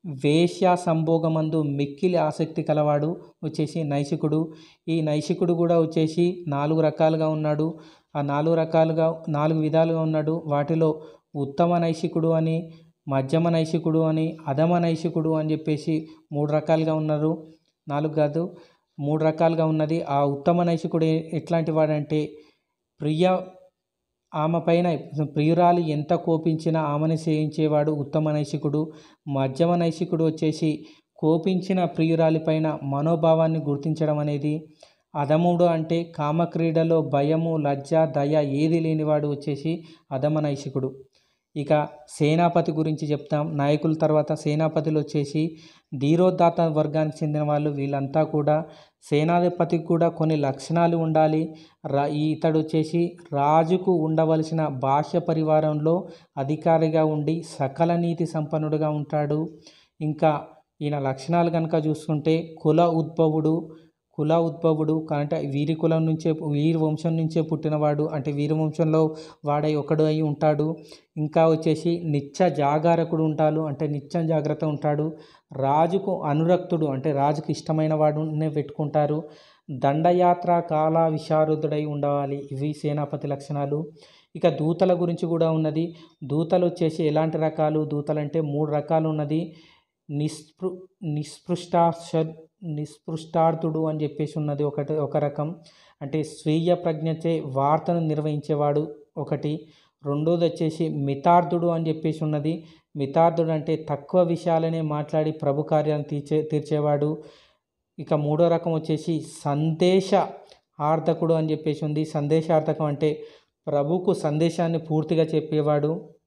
వేశ్య సంభోగమందు మిక్కిలి ఆసక్తి కలవాడు వచ్చేసి నైషికుడు ఈ నైషికుడు కూడా వచ్చేసి నాలుగు రకాలుగా ఉన్నాడు ఆ నాలుగు రకాలుగా నాలుగు విధాలుగా ఉన్నాడు వాటిలో ఉత్తమ నైషికుడు అని మధ్యమ నైషికుడు అని అధమ నైషికుడు అని చెప్పేసి మూడు రకాలుగా ఉన్నారు నాలుగు కాదు మూడు రకాలుగా ఉన్నది ఆ ఉత్తమ నైషికుడు ఎ- ఎట్లాంటి వాడంటే ప్రియ ఆమె పైన ప్రియురాలు ఎంత కోపించినా ఆమెను సేవించేవాడు ఉత్తమ నైషికుడు మధ్యమ నైషికుడు వచ్చేసి కోపించిన ప్రియురాలి పైన మనోభావాన్ని గుర్తించడం అనేది అధముడు అంటే కామక్రీడలో భయము లజ్జ దయ ఏది లేనివాడు వచ్చేసి అధమ నైషికుడు ఇక సేనాపతి గురించి చెప్తాం నాయకుల తర్వాత సేనాపతులు వచ్చేసి ధీరోదాత వర్గానికి చెందిన వాళ్ళు వీళ్ళంతా కూడా సేనాధిపతికి కూడా కొన్ని లక్షణాలు ఉండాలి రా ఇతడు వచ్చేసి రాజుకు ఉండవలసిన బాహ్య పరివారంలో అధికారిగా ఉండి సకల నీతి సంపన్నుడుగా ఉంటాడు ఇంకా ఈయన లక్షణాలు కనుక చూసుకుంటే కుల ఉద్భవుడు కుల ఉద్భవుడు అంటే వీరి కులం నుంచే వీరి వంశం నుంచే పుట్టినవాడు అంటే వీరి వంశంలో వాడై ఒకడు అయి ఉంటాడు ఇంకా వచ్చేసి నిత్య జాగారకుడు ఉంటాడు అంటే నిత్యం జాగ్రత్త ఉంటాడు రాజుకు అనురక్తుడు అంటే రాజుకు ఇష్టమైన వాడునే పెట్టుకుంటారు దండయాత్ర కాల విశారదుడై ఉండవాలి ఇవి సేనాపతి లక్షణాలు ఇక దూతల గురించి కూడా ఉన్నది దూతలు వచ్చేసి ఎలాంటి రకాలు దూతలు అంటే మూడు రకాలు ఉన్నది నిస్పృ నిస్పృష్టాశ నిస్పృష్టార్థుడు అని చెప్పేసి ఉన్నది ఒకటి ఒక రకం అంటే స్వీయ ప్రజ్ఞచే వార్తను నిర్వహించేవాడు ఒకటి రెండోది వచ్చేసి మితార్థుడు అని చెప్పేసి ఉన్నది మితార్థుడు అంటే తక్కువ విషయాలనే మాట్లాడి ప్రభు కార్యాలను తీర్చే తీర్చేవాడు ఇక మూడో రకం వచ్చేసి సందేశ ఆర్థకుడు అని చెప్పేసి ఉంది సందేశార్థకం అంటే ప్రభుకు సందేశాన్ని పూర్తిగా చెప్పేవాడు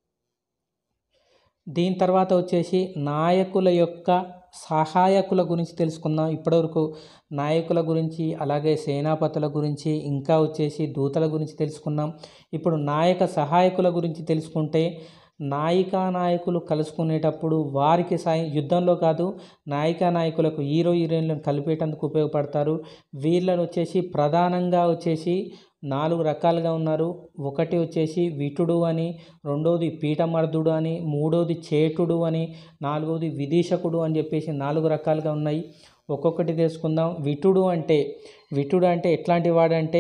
దీని తర్వాత వచ్చేసి నాయకుల యొక్క సహాయకుల గురించి తెలుసుకుందాం ఇప్పటివరకు నాయకుల గురించి అలాగే సేనాపతుల గురించి ఇంకా వచ్చేసి దూతల గురించి తెలుసుకున్నాం ఇప్పుడు నాయక సహాయకుల గురించి తెలుసుకుంటే నాయికా నాయకులు కలుసుకునేటప్పుడు వారికి సాయం యుద్ధంలో కాదు నాయికా నాయకులకు హీరో హీరోయిన్లను కలిపేటందుకు ఉపయోగపడతారు వీళ్ళని వచ్చేసి ప్రధానంగా వచ్చేసి నాలుగు రకాలుగా ఉన్నారు ఒకటి వచ్చేసి విటుడు అని రెండోది పీఠమర్దుడు అని మూడోది చేటుడు అని నాలుగోది విదీషకుడు అని చెప్పేసి నాలుగు రకాలుగా ఉన్నాయి ఒక్కొక్కటి తెలుసుకుందాం విటుడు అంటే విటుడు అంటే ఎట్లాంటి వాడంటే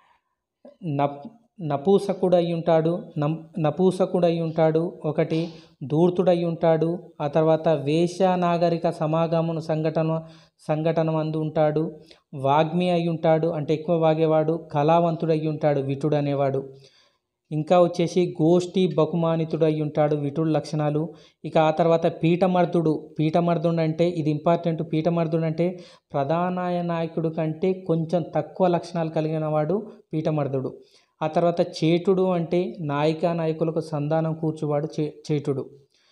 నప్ నపూసకుడు అయి ఉంటాడు నం నపూసకుడు అయి ఉంటాడు ఒకటి ధూర్తుడై ఉంటాడు ఆ తర్వాత వేష నాగరిక సమాగమన సంఘటన సంఘటన అందు ఉంటాడు వాగ్మి అయి ఉంటాడు అంటే ఎక్కువ వాగేవాడు కళావంతుడు అయి ఉంటాడు విటుడు అనేవాడు ఇంకా వచ్చేసి గోష్ఠి బహుమానితుడు అయి ఉంటాడు విటుడు లక్షణాలు ఇక ఆ తర్వాత పీఠమర్దుడు పీఠమర్దుడు అంటే ఇది ఇంపార్టెంట్ పీఠమర్దుడు అంటే ప్రధాన నాయకుడు కంటే కొంచెం తక్కువ లక్షణాలు కలిగిన వాడు పీఠమర్దుడు ఆ తర్వాత చేటుడు అంటే నాయికా నాయకులకు సంధానం కూర్చువాడు చే చేటుడు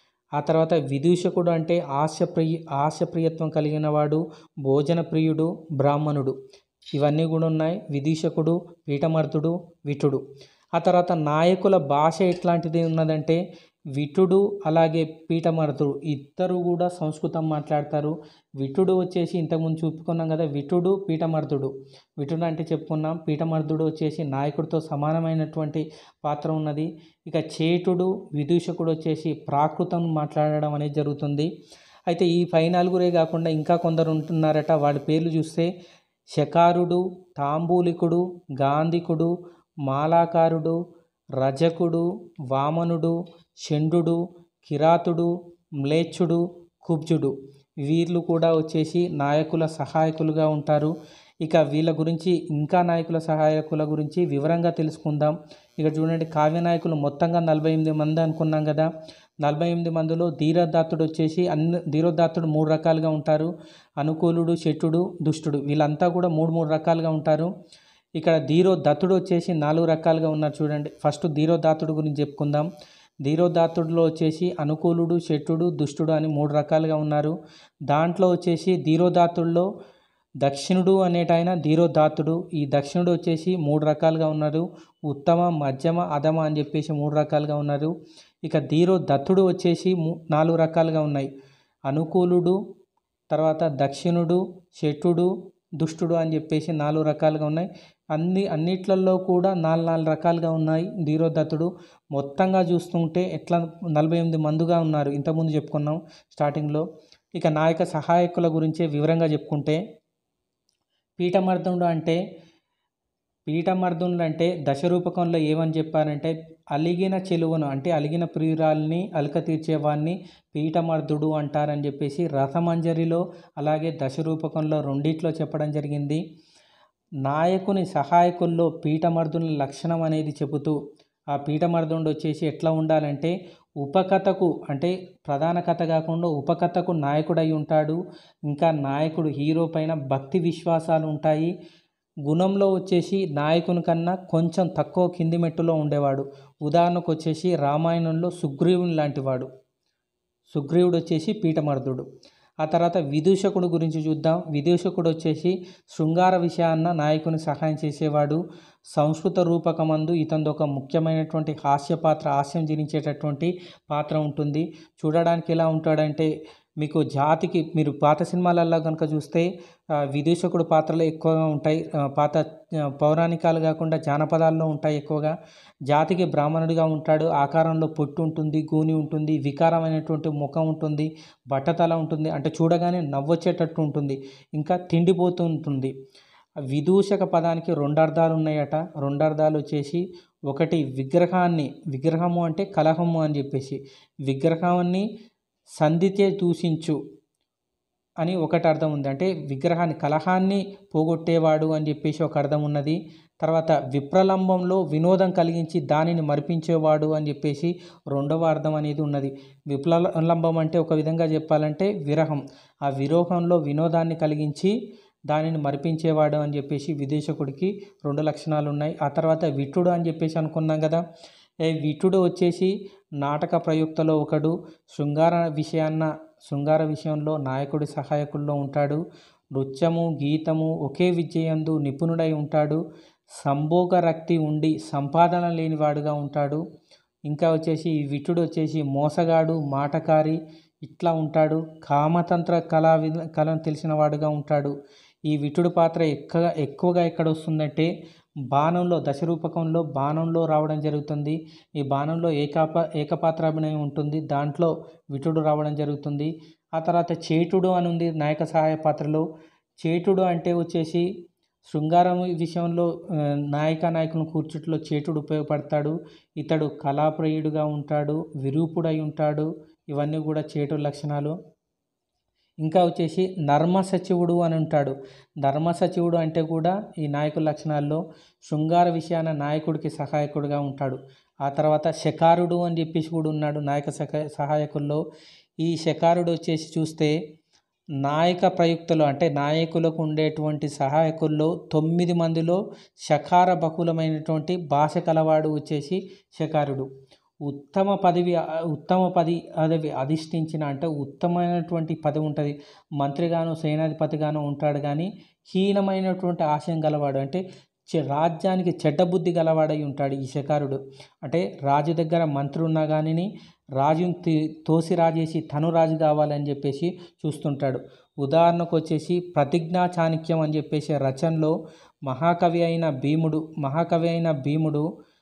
ఆ తర్వాత విదూషకుడు అంటే ఆశప్రియ ఆశప్రియత్వం కలిగిన వాడు భోజన ప్రియుడు బ్రాహ్మణుడు ఇవన్నీ కూడా ఉన్నాయి విదీషకుడు పీఠమర్దుడు విటుడు ఆ తర్వాత నాయకుల భాష ఎట్లాంటిది ఉన్నదంటే విటుడు అలాగే పీఠమర్దుడు ఇద్దరు కూడా సంస్కృతం మాట్లాడతారు విటుడు వచ్చేసి ఇంతకుముందు చెప్పుకున్నాం కదా విటుడు పీఠమర్దుడు విటుడు అంటే చెప్పుకున్నాం పీఠమర్దుడు వచ్చేసి నాయకుడితో సమానమైనటువంటి పాత్ర ఉన్నది ఇక చేటుడు విదూషకుడు వచ్చేసి ప్రాకృతం మాట్లాడడం అనేది జరుగుతుంది అయితే ఈ పై నలుగురే కాకుండా ఇంకా కొందరు ఉంటున్నారట వాళ్ళ పేర్లు చూస్తే శకారుడు తాంబూలికుడు గాంధికుడు మాలాకారుడు రజకుడు వామనుడు షండు కిరాతుడు మ్లేచ్ఛుడు కుబ్జుడు వీళ్ళు కూడా వచ్చేసి నాయకుల సహాయకులుగా ఉంటారు ఇక వీళ్ళ గురించి ఇంకా నాయకుల సహాయకుల గురించి వివరంగా తెలుసుకుందాం ఇక చూడండి కావ్య నాయకులు మొత్తంగా నలభై ఎనిమిది మంది అనుకున్నాం కదా నలభై ఎనిమిది మందిలో ధీరోదాత్తుడు వచ్చేసి అన్ని ధీరోదాత్తుడు మూడు రకాలుగా ఉంటారు అనుకూలుడు శెట్టుడు దుష్టుడు వీళ్ళంతా కూడా మూడు మూడు రకాలుగా ఉంటారు ఇక్కడ ధీరోదత్తుడు వచ్చేసి నాలుగు రకాలుగా ఉన్నారు చూడండి ఫస్ట్ ధీరోదాత్తుడు గురించి చెప్పుకుందాం ధీరోదాత్తుడిలో వచ్చేసి అనుకూలుడు శెట్టుడు దుష్టుడు అని మూడు రకాలుగా ఉన్నారు దాంట్లో వచ్చేసి ధీరోదాత్తుడిలో దక్షిణుడు అనేటాయన ధీరోదాత్తుడు ఈ దక్షిణుడు వచ్చేసి మూడు రకాలుగా ఉన్నారు ఉత్తమ మధ్యమ అధమ అని చెప్పేసి మూడు రకాలుగా ఉన్నారు ఇక ధీరో దత్తుడు వచ్చేసి ము నాలుగు రకాలుగా ఉన్నాయి అనుకూలుడు తర్వాత దక్షిణుడు శెట్టుడు దుష్టుడు అని చెప్పేసి నాలుగు రకాలుగా ఉన్నాయి అన్ని అన్నిట్లలో కూడా నాలుగు నాలుగు రకాలుగా ఉన్నాయి ధీరోదత్తుడు మొత్తంగా చూస్తుంటే ఎట్లా నలభై ఎనిమిది మందుగా ఉన్నారు ఇంతకుముందు చెప్పుకున్నాం స్టార్టింగ్లో ఇక నాయక సహాయకుల గురించి వివరంగా చెప్పుకుంటే పీఠమర్దుడు అంటే పీఠమర్దునులు అంటే దశరూపకంలో ఏమని చెప్పారంటే అలిగిన చెలువను అంటే అలిగిన ప్రియురాల్ని అలక తీర్చేవాడిని పీఠమర్దుడు అంటారని చెప్పేసి రథమంజరిలో అలాగే దశరూపకంలో రెండిట్లో చెప్పడం జరిగింది నాయకుని సహాయకుల్లో పీఠమర్దుని లక్షణం అనేది చెబుతూ ఆ పీఠమర్దుడు వచ్చేసి ఎట్లా ఉండాలంటే ఉపకథకు అంటే ప్రధాన కథ కాకుండా ఉపకథకు నాయకుడై ఉంటాడు ఇంకా నాయకుడు హీరో పైన భక్తి విశ్వాసాలు ఉంటాయి గుణంలో వచ్చేసి నాయకుని కన్నా కొంచెం తక్కువ కింది మెట్టులో ఉండేవాడు ఉదాహరణకు వచ్చేసి రామాయణంలో సుగ్రీవుని లాంటివాడు సుగ్రీవుడు వచ్చేసి పీఠమర్దుడు ఆ తర్వాత విదూషకుడు గురించి చూద్దాం విదూషకుడు వచ్చేసి శృంగార విషయాన్న నాయకుని సహాయం చేసేవాడు సంస్కృత రూపకమందు ఇతనిది ఒక ముఖ్యమైనటువంటి హాస్య పాత్ర హాస్యం జీవించేటటువంటి పాత్ర ఉంటుంది చూడడానికి ఎలా ఉంటాడంటే మీకు జాతికి మీరు పాత సినిమాలల్లో కనుక చూస్తే ఆ, విదూషకుడు పాత్రలు ఎక్కువగా ఉంటాయి ఆ, పాత ఆ, పౌరాణికాలు కాకుండా జానపదాల్లో ఉంటాయి ఎక్కువగా జాతికి బ్రాహ్మణుడిగా ఉంటాడు ఆకారంలో పొట్టు ఉంటుంది గూని ఉంటుంది వికారమైనటువంటి ముఖం ఉంటుంది బట్టతల ఉంటుంది అంటే చూడగానే నవ్వొచ్చేటట్టు ఉంటుంది ఇంకా తిండిపోతూ ఉంటుంది విదూషక పదానికి రెండు అర్థాలు ఉన్నాయట రెండు అర్థాలు వచ్చేసి ఒకటి విగ్రహాన్ని విగ్రహము అంటే కలహము అని చెప్పేసి విగ్రహాన్ని సంధితే దూషించు అని ఒకటి అర్థం ఉంది అంటే విగ్రహాన్ని కలహాన్ని పోగొట్టేవాడు అని చెప్పేసి ఒక అర్థం ఉన్నది తర్వాత విప్రలంబంలో వినోదం కలిగించి దానిని మరిపించేవాడు అని చెప్పేసి రెండవ అర్థం అనేది ఉన్నది విప్లలంబం అంటే ఒక విధంగా చెప్పాలంటే విరహం ఆ విరోహంలో వినోదాన్ని కలిగించి దానిని మరిపించేవాడు అని చెప్పేసి విదేశకుడికి రెండు లక్షణాలు ఉన్నాయి ఆ తర్వాత విట్టుడు అని చెప్పేసి అనుకున్నాం కదా ఏ విట్టుడు వచ్చేసి నాటక ప్రయుక్తలో ఒకడు శృంగార విషయాన్న శృంగార విషయంలో నాయకుడి సహాయకుల్లో ఉంటాడు నృత్యము గీతము ఒకే విద్యయందు నిపుణుడై ఉంటాడు సంభోగ రక్తి ఉండి సంపాదన లేనివాడుగా ఉంటాడు ఇంకా వచ్చేసి ఈ విటుడు వచ్చేసి మోసగాడు మాటకారి ఇట్లా ఉంటాడు కామతంత్ర కళా వి- కళను తెలిసిన వాడుగా ఉంటాడు ఈ విటుడు పాత్ర ఎక్కువగా ఎక్కువగా ఎక్కడ వస్తుందంటే బాణంలో దశరూపకంలో బాణంలో రావడం జరుగుతుంది ఈ బాణంలో ఏకాప ఏకపాత్రాభినయం ఉంటుంది దాంట్లో విటుడు రావడం జరుగుతుంది ఆ తర్వాత చేటుడు అని ఉంది నాయక సహాయ పాత్రలో చేటుడు అంటే వచ్చేసి శృంగారం విషయంలో ఆ, నాయక నాయకులను కూర్చుట్లో చేటుడు ఉపయోగపడతాడు ఇతడు కళాప్రియుడుగా ఉంటాడు విరూపుడై ఉంటాడు ఇవన్నీ కూడా చేటు లక్షణాలు ఇంకా వచ్చేసి నర్మ సచివుడు అని ఉంటాడు ధర్మ సచివుడు అంటే కూడా ఈ నాయకుల లక్షణాల్లో శృంగార విషయాన నాయకుడికి సహాయకుడిగా ఉంటాడు ఆ తర్వాత శకారుడు అని చెప్పేసి కూడా ఉన్నాడు నాయక సహ సహాయకుల్లో ఈ శకారుడు వచ్చేసి చూస్తే నాయక ప్రయుక్తలు అంటే నాయకులకు ఉండేటువంటి సహాయకుల్లో తొమ్మిది మందిలో శకార బహుళమైనటువంటి భాష కలవాడు వచ్చేసి శకారుడు ఉత్తమ పదవి ఉత్తమ పది పదవి అధిష్ఠించిన అంటే ఉత్తమమైనటువంటి పదవి ఉంటుంది మంత్రిగాను సేనాధిపతిగాను ఉంటాడు కానీ హీనమైనటువంటి ఆశయం గలవాడు అంటే చె- రాజ్యానికి చెడ్డ బుద్ధి గలవాడై ఉంటాడు ఈ శకారుడు అంటే రాజు దగ్గర మంత్రి ఉన్నా కానీ రాజుని తి- తోసి రాజేసి తను రాజు కావాలని చెప్పేసి చూస్తుంటాడు ఉదాహరణకు వచ్చేసి ప్రతిజ్ఞా చాణక్యం అని చెప్పేసి రచనలో మహాకవి అయిన భీముడు మహాకవి అయిన భీముడు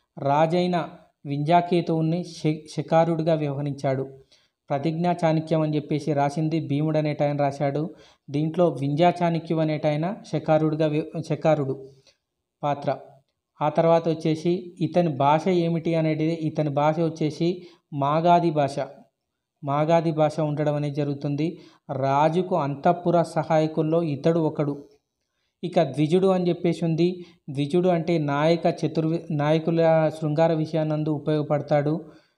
రాజైన వింజాకేతువుని శ శకారుడిగా వ్యవహరించాడు ప్రతిజ్ఞా చాణక్యం అని చెప్పేసి రాసింది భీముడు అనేట ఆయన రాశాడు దీంట్లో వింజా చాణక్యం అనేట ఆయన శకారుడిగా వ్య- శకారుడు పాత్ర ఆ తర్వాత వచ్చేసి ఇతని భాష ఏమిటి అనేది ఇతని భాష వచ్చేసి మాగాది భాష మాగాది భాష ఉండడం అనేది జరుగుతుంది రాజుకు అంతఃపుర సహాయకుల్లో ఇతడు ఒకడు ఇక ద్విజుడు అని చెప్పేసి ఉంది ద్విజుడు అంటే నాయక చతుర్వి నాయకుల శృంగార విషయానందు ఉపయోగపడతాడు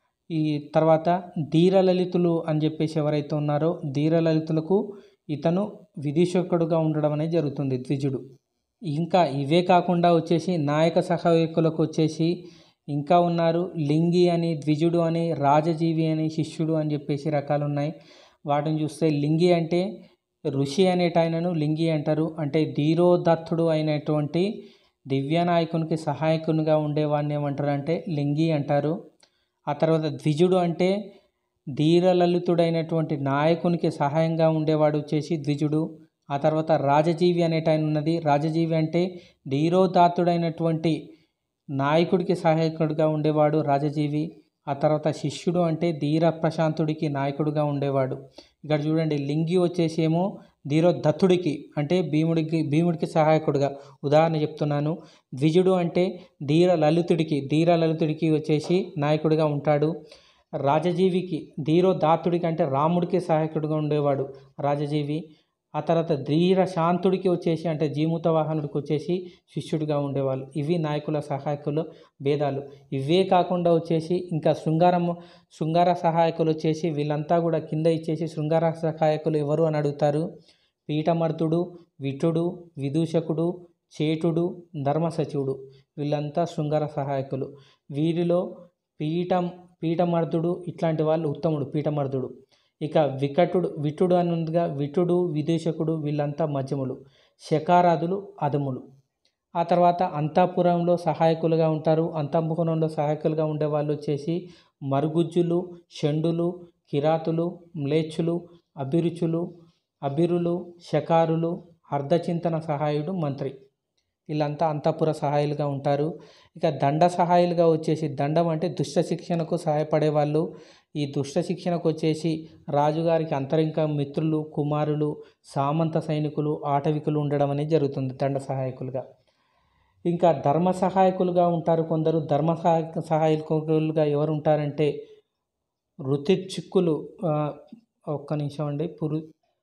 ఈ తర్వాత ధీరలలితులు అని చెప్పేసి ఎవరైతే ఉన్నారో ధీరలలితులకు ఇతను విదీషకుడుగా ఉండడం అనేది జరుగుతుంది ద్విజుడు ఇంకా ఇవే కాకుండా వచ్చేసి నాయక సహాయకులకు వచ్చేసి ఇంకా ఉన్నారు లింగి అని ద్విజుడు అని రాజజీవి అని శిష్యుడు అని చెప్పేసి రకాలు ఉన్నాయి వాటిని చూస్తే లింగి అంటే ఋషి అనేటాయనను లింగి అంటారు అంటే ధీరోదత్తుడు అయినటువంటి దివ్యనాయకునికి సహాయకునిగా ఉండేవాడిని ఏమంటారు అంటే లింగి అంటారు ఆ తర్వాత ద్విజుడు అంటే ధీరలలితుడైనటువంటి నాయకునికి సహాయంగా ఉండేవాడు వచ్చేసి ద్విజుడు ఆ తర్వాత రాజజీవి అనేటాయన ఉన్నది రాజజీవి అంటే ధీరోదాత్తుడైనటువంటి నాయకుడికి సహాయకుడిగా ఉండేవాడు రాజజీవి ఆ తర్వాత శిష్యుడు అంటే ధీర ప్రశాంతుడికి నాయకుడిగా ఉండేవాడు ఇక్కడ చూడండి లింగి వచ్చేసి ఏమో ధీరో దత్తుడికి అంటే భీముడికి భీముడికి సహాయకుడుగా ఉదాహరణ చెప్తున్నాను ద్విజుడు అంటే ధీర లలితుడికి ధీర లలితుడికి వచ్చేసి నాయకుడిగా ఉంటాడు రాజజీవికి ధీరో దాతుడికి అంటే రాముడికి సహాయకుడిగా ఉండేవాడు రాజజీవి ఆ తర్వాత ధీర శాంతుడికి వచ్చేసి అంటే జీమూత వాహనుడికి వచ్చేసి శిష్యుడిగా ఉండేవాళ్ళు ఇవి నాయకుల సహాయకులు భేదాలు ఇవే కాకుండా వచ్చేసి ఇంకా శృంగారం శృంగార సహాయకులు వచ్చేసి వీళ్ళంతా కూడా కింద ఇచ్చేసి శృంగార సహాయకులు ఎవరు అని అడుగుతారు పీఠమర్తుడు విటుడు విదూషకుడు చేటుడు ధర్మసచివుడు వీళ్ళంతా శృంగార సహాయకులు వీరిలో పీఠం పీఠమర్దుడు ఇట్లాంటి వాళ్ళు ఉత్తముడు పీఠమర్దుడు ఇక వికటుడు విటుడు అని ఉందిగా విటుడు విదూషకుడు వీళ్ళంతా మధ్యములు శకారాదులు అదములు ఆ తర్వాత అంతఃపురంలో సహాయకులుగా ఉంటారు అంతఃపురంలో సహాయకులుగా ఉండే వాళ్ళు వచ్చేసి మరుగుజ్జులు షండులు కిరాతులు మ్లేచ్చులు అభిరుచులు అభిరులు శకారులు అర్ధచింతన సహాయుడు మంత్రి వీళ్ళంతా అంతఃపుర సహాయులుగా ఉంటారు ఇక దండ సహాయులుగా వచ్చేసి దండం అంటే దుష్ట శిక్షణకు సహాయపడే వాళ్ళు ఈ దుష్ట శిక్షణకు వచ్చేసి రాజుగారికి అంతరింక మిత్రులు కుమారులు సామంత సైనికులు ఆటవికులు ఉండడం అనేది జరుగుతుంది దండ సహాయకులుగా ఇంకా ధర్మ సహాయకులుగా ఉంటారు కొందరు ధర్మ సహాయ సహాయకులుగా ఎవరు ఉంటారంటే ఋతిచిక్కులు ఆ, ఒక్క నిమిషం అండి పురు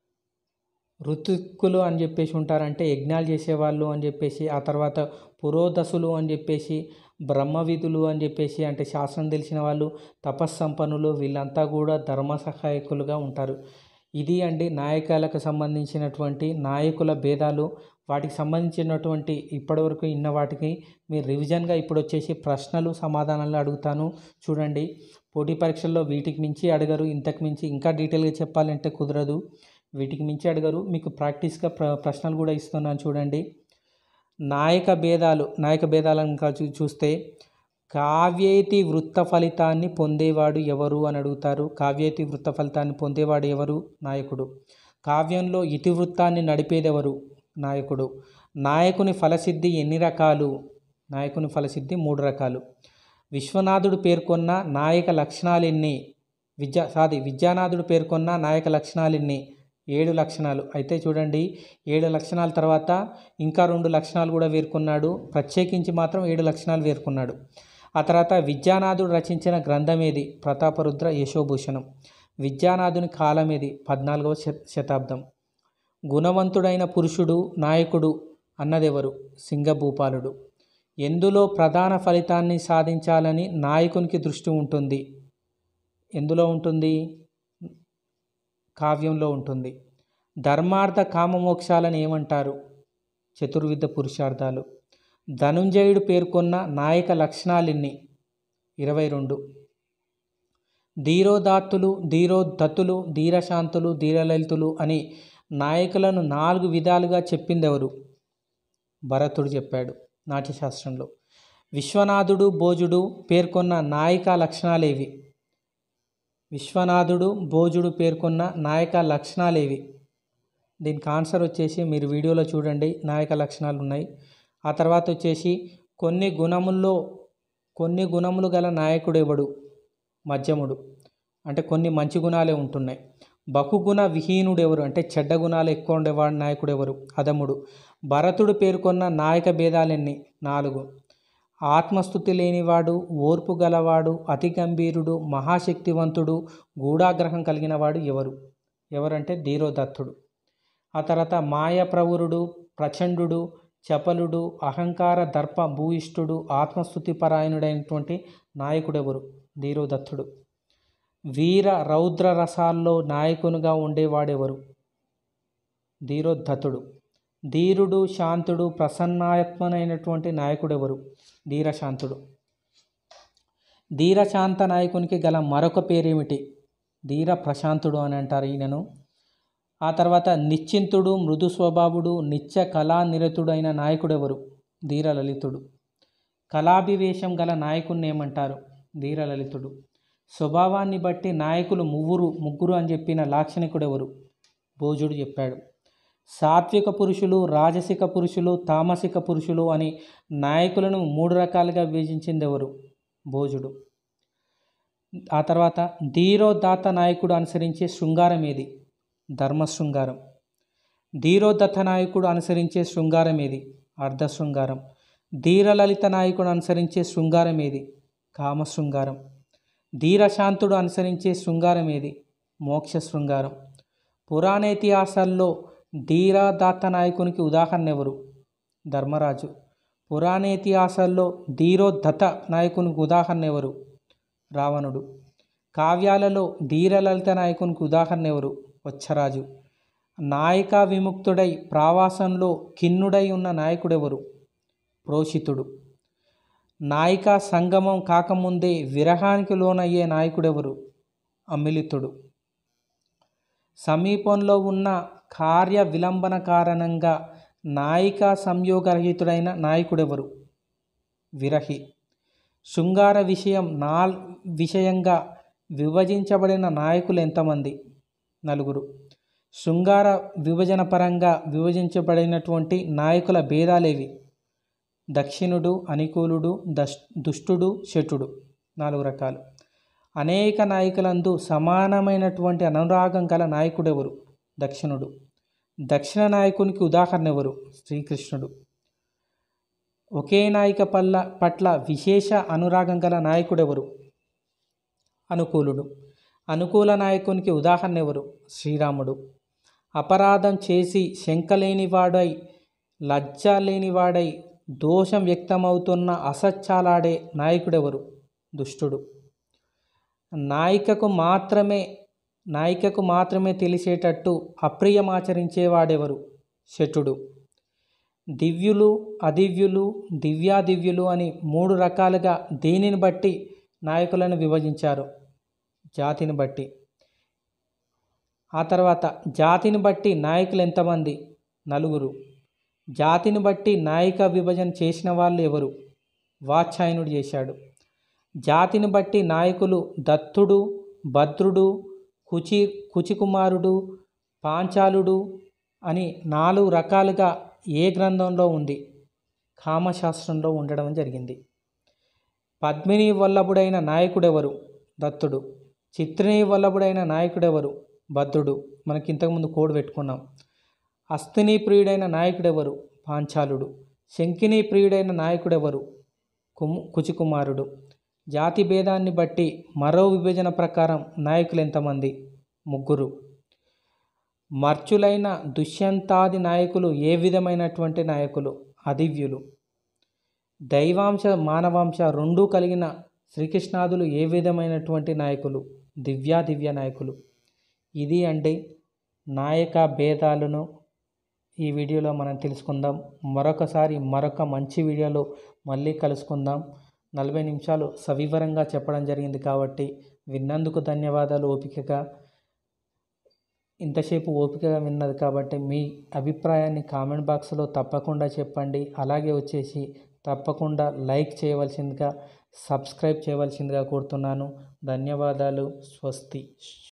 ఋతుక్కులు అని చెప్పేసి ఉంటారంటే యజ్ఞాలు చేసేవాళ్ళు అని చెప్పేసి ఆ తర్వాత పురోదసులు అని చెప్పేసి బ్రహ్మవిధులు అని చెప్పేసి అంటే శాస్త్రం తెలిసిన వాళ్ళు తపస్సంపన్నులు వీళ్ళంతా కూడా ధర్మ సహాయకులుగా ఉంటారు ఇది అండి నాయకాలకు సంబంధించినటువంటి నాయకుల భేదాలు వాటికి సంబంధించినటువంటి ఇప్పటివరకు ఇన్న వాటికి మీరు రివిజన్గా ఇప్పుడు వచ్చేసి ప్రశ్నలు సమాధానాలు అడుగుతాను చూడండి పోటీ పరీక్షల్లో వీటికి మించి అడగరు ఇంతకు మించి ఇంకా డీటెయిల్గా చెప్పాలంటే కుదరదు వీటికి మించి అడగరు మీకు ప్రాక్టీస్గా ప్ర ప్రశ్నలు కూడా ఇస్తున్నాను చూడండి నాయక భేదాలు నాయక భేదాలను ఇంకా చూ చూస్తే కావ్యేతి వృత్త ఫలితాన్ని పొందేవాడు ఎవరు అని అడుగుతారు కావ్యేతి వృత్త ఫలితాన్ని పొందేవాడు ఎవరు నాయకుడు కావ్యంలో ఇతివృత్తాన్ని నడిపేదెవరు నాయకుడు నాయకుని ఫలసిద్ధి ఎన్ని రకాలు నాయకుని ఫలసిద్ధి మూడు రకాలు విశ్వనాథుడు పేర్కొన్న నాయక లక్షణాలు ఎన్ని విద్యా సాది విద్యానాథుడు పేర్కొన్న నాయక లక్షణాలు ఎన్ని ఏడు లక్షణాలు అయితే చూడండి ఏడు లక్షణాల తర్వాత ఇంకా రెండు లక్షణాలు కూడా పేర్కొన్నాడు ప్రత్యేకించి మాత్రం ఏడు లక్షణాలు పేర్కొన్నాడు ఆ తర్వాత విద్యానాథుడు రచించిన గ్రంథం ఏది ప్రతాపరుద్ర యశోభూషణం విద్యానాథుని కాలం ఏది పద్నాలుగవ శ- శతాబ్దం గుణవంతుడైన పురుషుడు నాయకుడు అన్నదెవరు సింగభూపాలుడు ఎందులో ప్రధాన ఫలితాన్ని సాధించాలని నాయకునికి దృష్టి ఉంటుంది ఎందులో ఉంటుంది కావ్యంలో ఉంటుంది ధర్మార్థ కామమోక్షాలను ఏమంటారు చతుర్విధ పురుషార్థాలు ధనుంజయుడు పేర్కొన్న నాయక లక్షణాలెన్ని ఇరవై రెండు ధీరోదాత్తులు ధీరోదత్తులు ధీరశాంతులు ధీరలలితులు అని నాయకులను నాలుగు విధాలుగా చెప్పిందెవరు భరతుడు చెప్పాడు నాట్యశాస్త్రంలో విశ్వనాథుడు భోజుడు పేర్కొన్న నాయక లక్షణాలేవి విశ్వనాథుడు భోజుడు పేర్కొన్న నాయక లక్షణాలేవి దీనికి ఆన్సర్ వచ్చేసి మీరు వీడియోలో చూడండి నాయక లక్షణాలు ఉన్నాయి ఆ తర్వాత వచ్చేసి కొన్ని గుణముల్లో కొన్ని గుణములు గల నాయకుడు ఎవడు మధ్యముడు అంటే కొన్ని మంచి గుణాలే ఉంటున్నాయి బహుగుణ విహీనుడు ఎవరు అంటే చెడ్డ గుణాలు ఎక్కువ ఉండేవాడు నాయకుడు ఎవరు అదముడు భరతుడు పేర్కొన్న నాయక భేదాలెన్ని నాలుగు ఆత్మస్థుతి లేనివాడు ఓర్పు గలవాడు అతి గంభీరుడు మహాశక్తివంతుడు గూఢాగ్రహం కలిగినవాడు ఎవరు ఎవరంటే ధీరోదత్తుడు ఆ తర్వాత మాయప్రవురుడు ప్రచండు చపలుడు అహంకార దర్ప భూయిష్ఠుడు ఆత్మస్థుతి పరాయణుడైనటువంటి నాయకుడెవరు ధీరోదత్తుడు వీర రౌద్ర రసాల్లో నాయకునిగా ఉండేవాడెవరు ధీరోద్ధతుడు ధీరుడు శాంతుడు ప్రసన్నాత్మనైనటువంటి నాయకుడెవరు ధీరశాంతుడు ధీరశాంత నాయకునికి గల మరొక పేరేమిటి ధీర ప్రశాంతుడు అని అంటారు ఈయనను ఆ తర్వాత నిశ్చింతుడు మృదు స్వభావుడు నిత్య కళానిరతుడైన నాయకుడెవరు ధీరలలితుడు కళాభివేశం గల నాయకుడిని ఏమంటారు ధీరలలితుడు స్వభావాన్ని బట్టి నాయకులు ముగ్గురు ముగ్గురు అని చెప్పిన లాక్షణికుడెవరు భోజుడు చెప్పాడు సాత్విక పురుషులు రాజసిక పురుషులు తామసిక పురుషులు అని నాయకులను మూడు రకాలుగా విభజించింది ఎవరు భోజుడు ఆ తర్వాత ధీరోదాత నాయకుడు అనుసరించే శృంగారం ఏది ధర్మ శృంగారం ధీరోదత్త నాయకుడు అనుసరించే శృంగారం ఏది అర్ధ శృంగారం ధీరలలిత నాయకుడు అనుసరించే శృంగారం ఏది కామ శృంగారం ధీరశాంతుడు అనుసరించే శృంగారం ఏది మోక్ష శృంగారం పురాణ ఇతిహాసాల్లో ధీరదాత్త నాయకునికి ఉదాహరణ ఎవరు ధర్మరాజు పురాణ ఇతిహాసాల్లో ధీరోద్ధత నాయకునికి ఉదాహరణ ఎవరు రావణుడు కావ్యాలలో ధీరలలిత నాయకునికి ఉదాహరణ ఎవరు వచ్చరాజు నాయికా విముక్తుడై ప్రావాసంలో కిన్నుడై ఉన్న నాయకుడెవరు ప్రోషితుడు నాయికా సంగమం కాకముందే విరహానికి లోనయ్యే నాయకుడెవరు అమిలితుడు సమీపంలో ఉన్న కార్య విలంబన కారణంగా నాయికా సంయోగరహితుడైన నాయకుడెవరు విరహి శృంగార విషయం నా విషయంగా విభజించబడిన నాయకులు ఎంతమంది నలుగురు శృంగార విభజన పరంగా విభజించబడినటువంటి నాయకుల భేదాలేవి దక్షిణుడు అనుకూలుడు దష్ దుష్టుడు శటుడు నాలుగు రకాలు అనేక నాయకులందు సమానమైనటువంటి అనురాగం గల నాయకుడెవరు దక్షిణుడు దక్షిణ నాయకునికి ఉదాహరణ ఎవరు శ్రీకృష్ణుడు ఒకే నాయిక పల్ల పట్ల విశేష అనురాగం గల నాయకుడెవరు అనుకూలుడు అనుకూల నాయకునికి ఉదాహరణ ఎవరు శ్రీరాముడు అపరాధం చేసి శంక లేనివాడై లజ్జ లేనివాడై దోషం వ్యక్తమవుతున్న అసత్యాలాడే నాయకుడెవరు దుష్టుడు నాయికకు మాత్రమే నాయికకు మాత్రమే తెలిసేటట్టు అప్రియమాచరించేవాడెవరు శటుడు దివ్యులు అదివ్యులు దివ్యాదివ్యులు అని మూడు రకాలుగా దేనిని బట్టి నాయకులను విభజించారు జాతిని బట్టి ఆ తర్వాత జాతిని బట్టి నాయకులు ఎంతమంది నలుగురు జాతిని బట్టి నాయక విభజన చేసిన వాళ్ళు ఎవరు వాత్సాయనుడు చేశాడు జాతిని బట్టి నాయకులు దత్తుడు భద్రుడు కుచి కుచికుమారుడు పాంచాలుడు అని నాలుగు రకాలుగా ఏ గ్రంథంలో ఉంది కామశాస్త్రంలో ఉండడం జరిగింది పద్మిని వల్లభుడైన నాయకుడెవరు దత్తుడు చిత్రిని వల్లభుడైన నాయకుడెవరు భద్రుడు మనకి ఇంతకుముందు కోడ్ పెట్టుకున్నాం అస్థిని ప్రియుడైన నాయకుడెవరు పాంచాలుడు శంకిని ప్రియుడైన నాయకుడెవరు కుము కుచికుమారుడు జాతి భేదాన్ని బట్టి మరో విభజన ప్రకారం నాయకులు ఎంతమంది ముగ్గురు మర్చులైన దుష్యంతాది నాయకులు ఏ విధమైనటువంటి నాయకులు అదివ్యులు దైవాంశ మానవాంశ రెండూ కలిగిన శ్రీకృష్ణాదులు ఏ విధమైనటువంటి నాయకులు దివ్యాదివ్య నాయకులు ఇది అంటే నాయక భేదాలను ఈ వీడియోలో మనం తెలుసుకుందాం మరొకసారి మరొక మంచి వీడియోలో మళ్ళీ కలుసుకుందాం నలభై నిమిషాలు సవివరంగా చెప్పడం జరిగింది కాబట్టి విన్నందుకు ధన్యవాదాలు ఓపికగా ఇంతసేపు ఓపికగా విన్నది కాబట్టి మీ అభిప్రాయాన్ని కామెంట్ బాక్స్లో తప్పకుండా చెప్పండి అలాగే వచ్చేసి తప్పకుండా లైక్ చేయవలసిందిగా సబ్స్క్రైబ్ చేయవలసిందిగా కోరుతున్నాను ధన్యవాదాలు స్వస్తి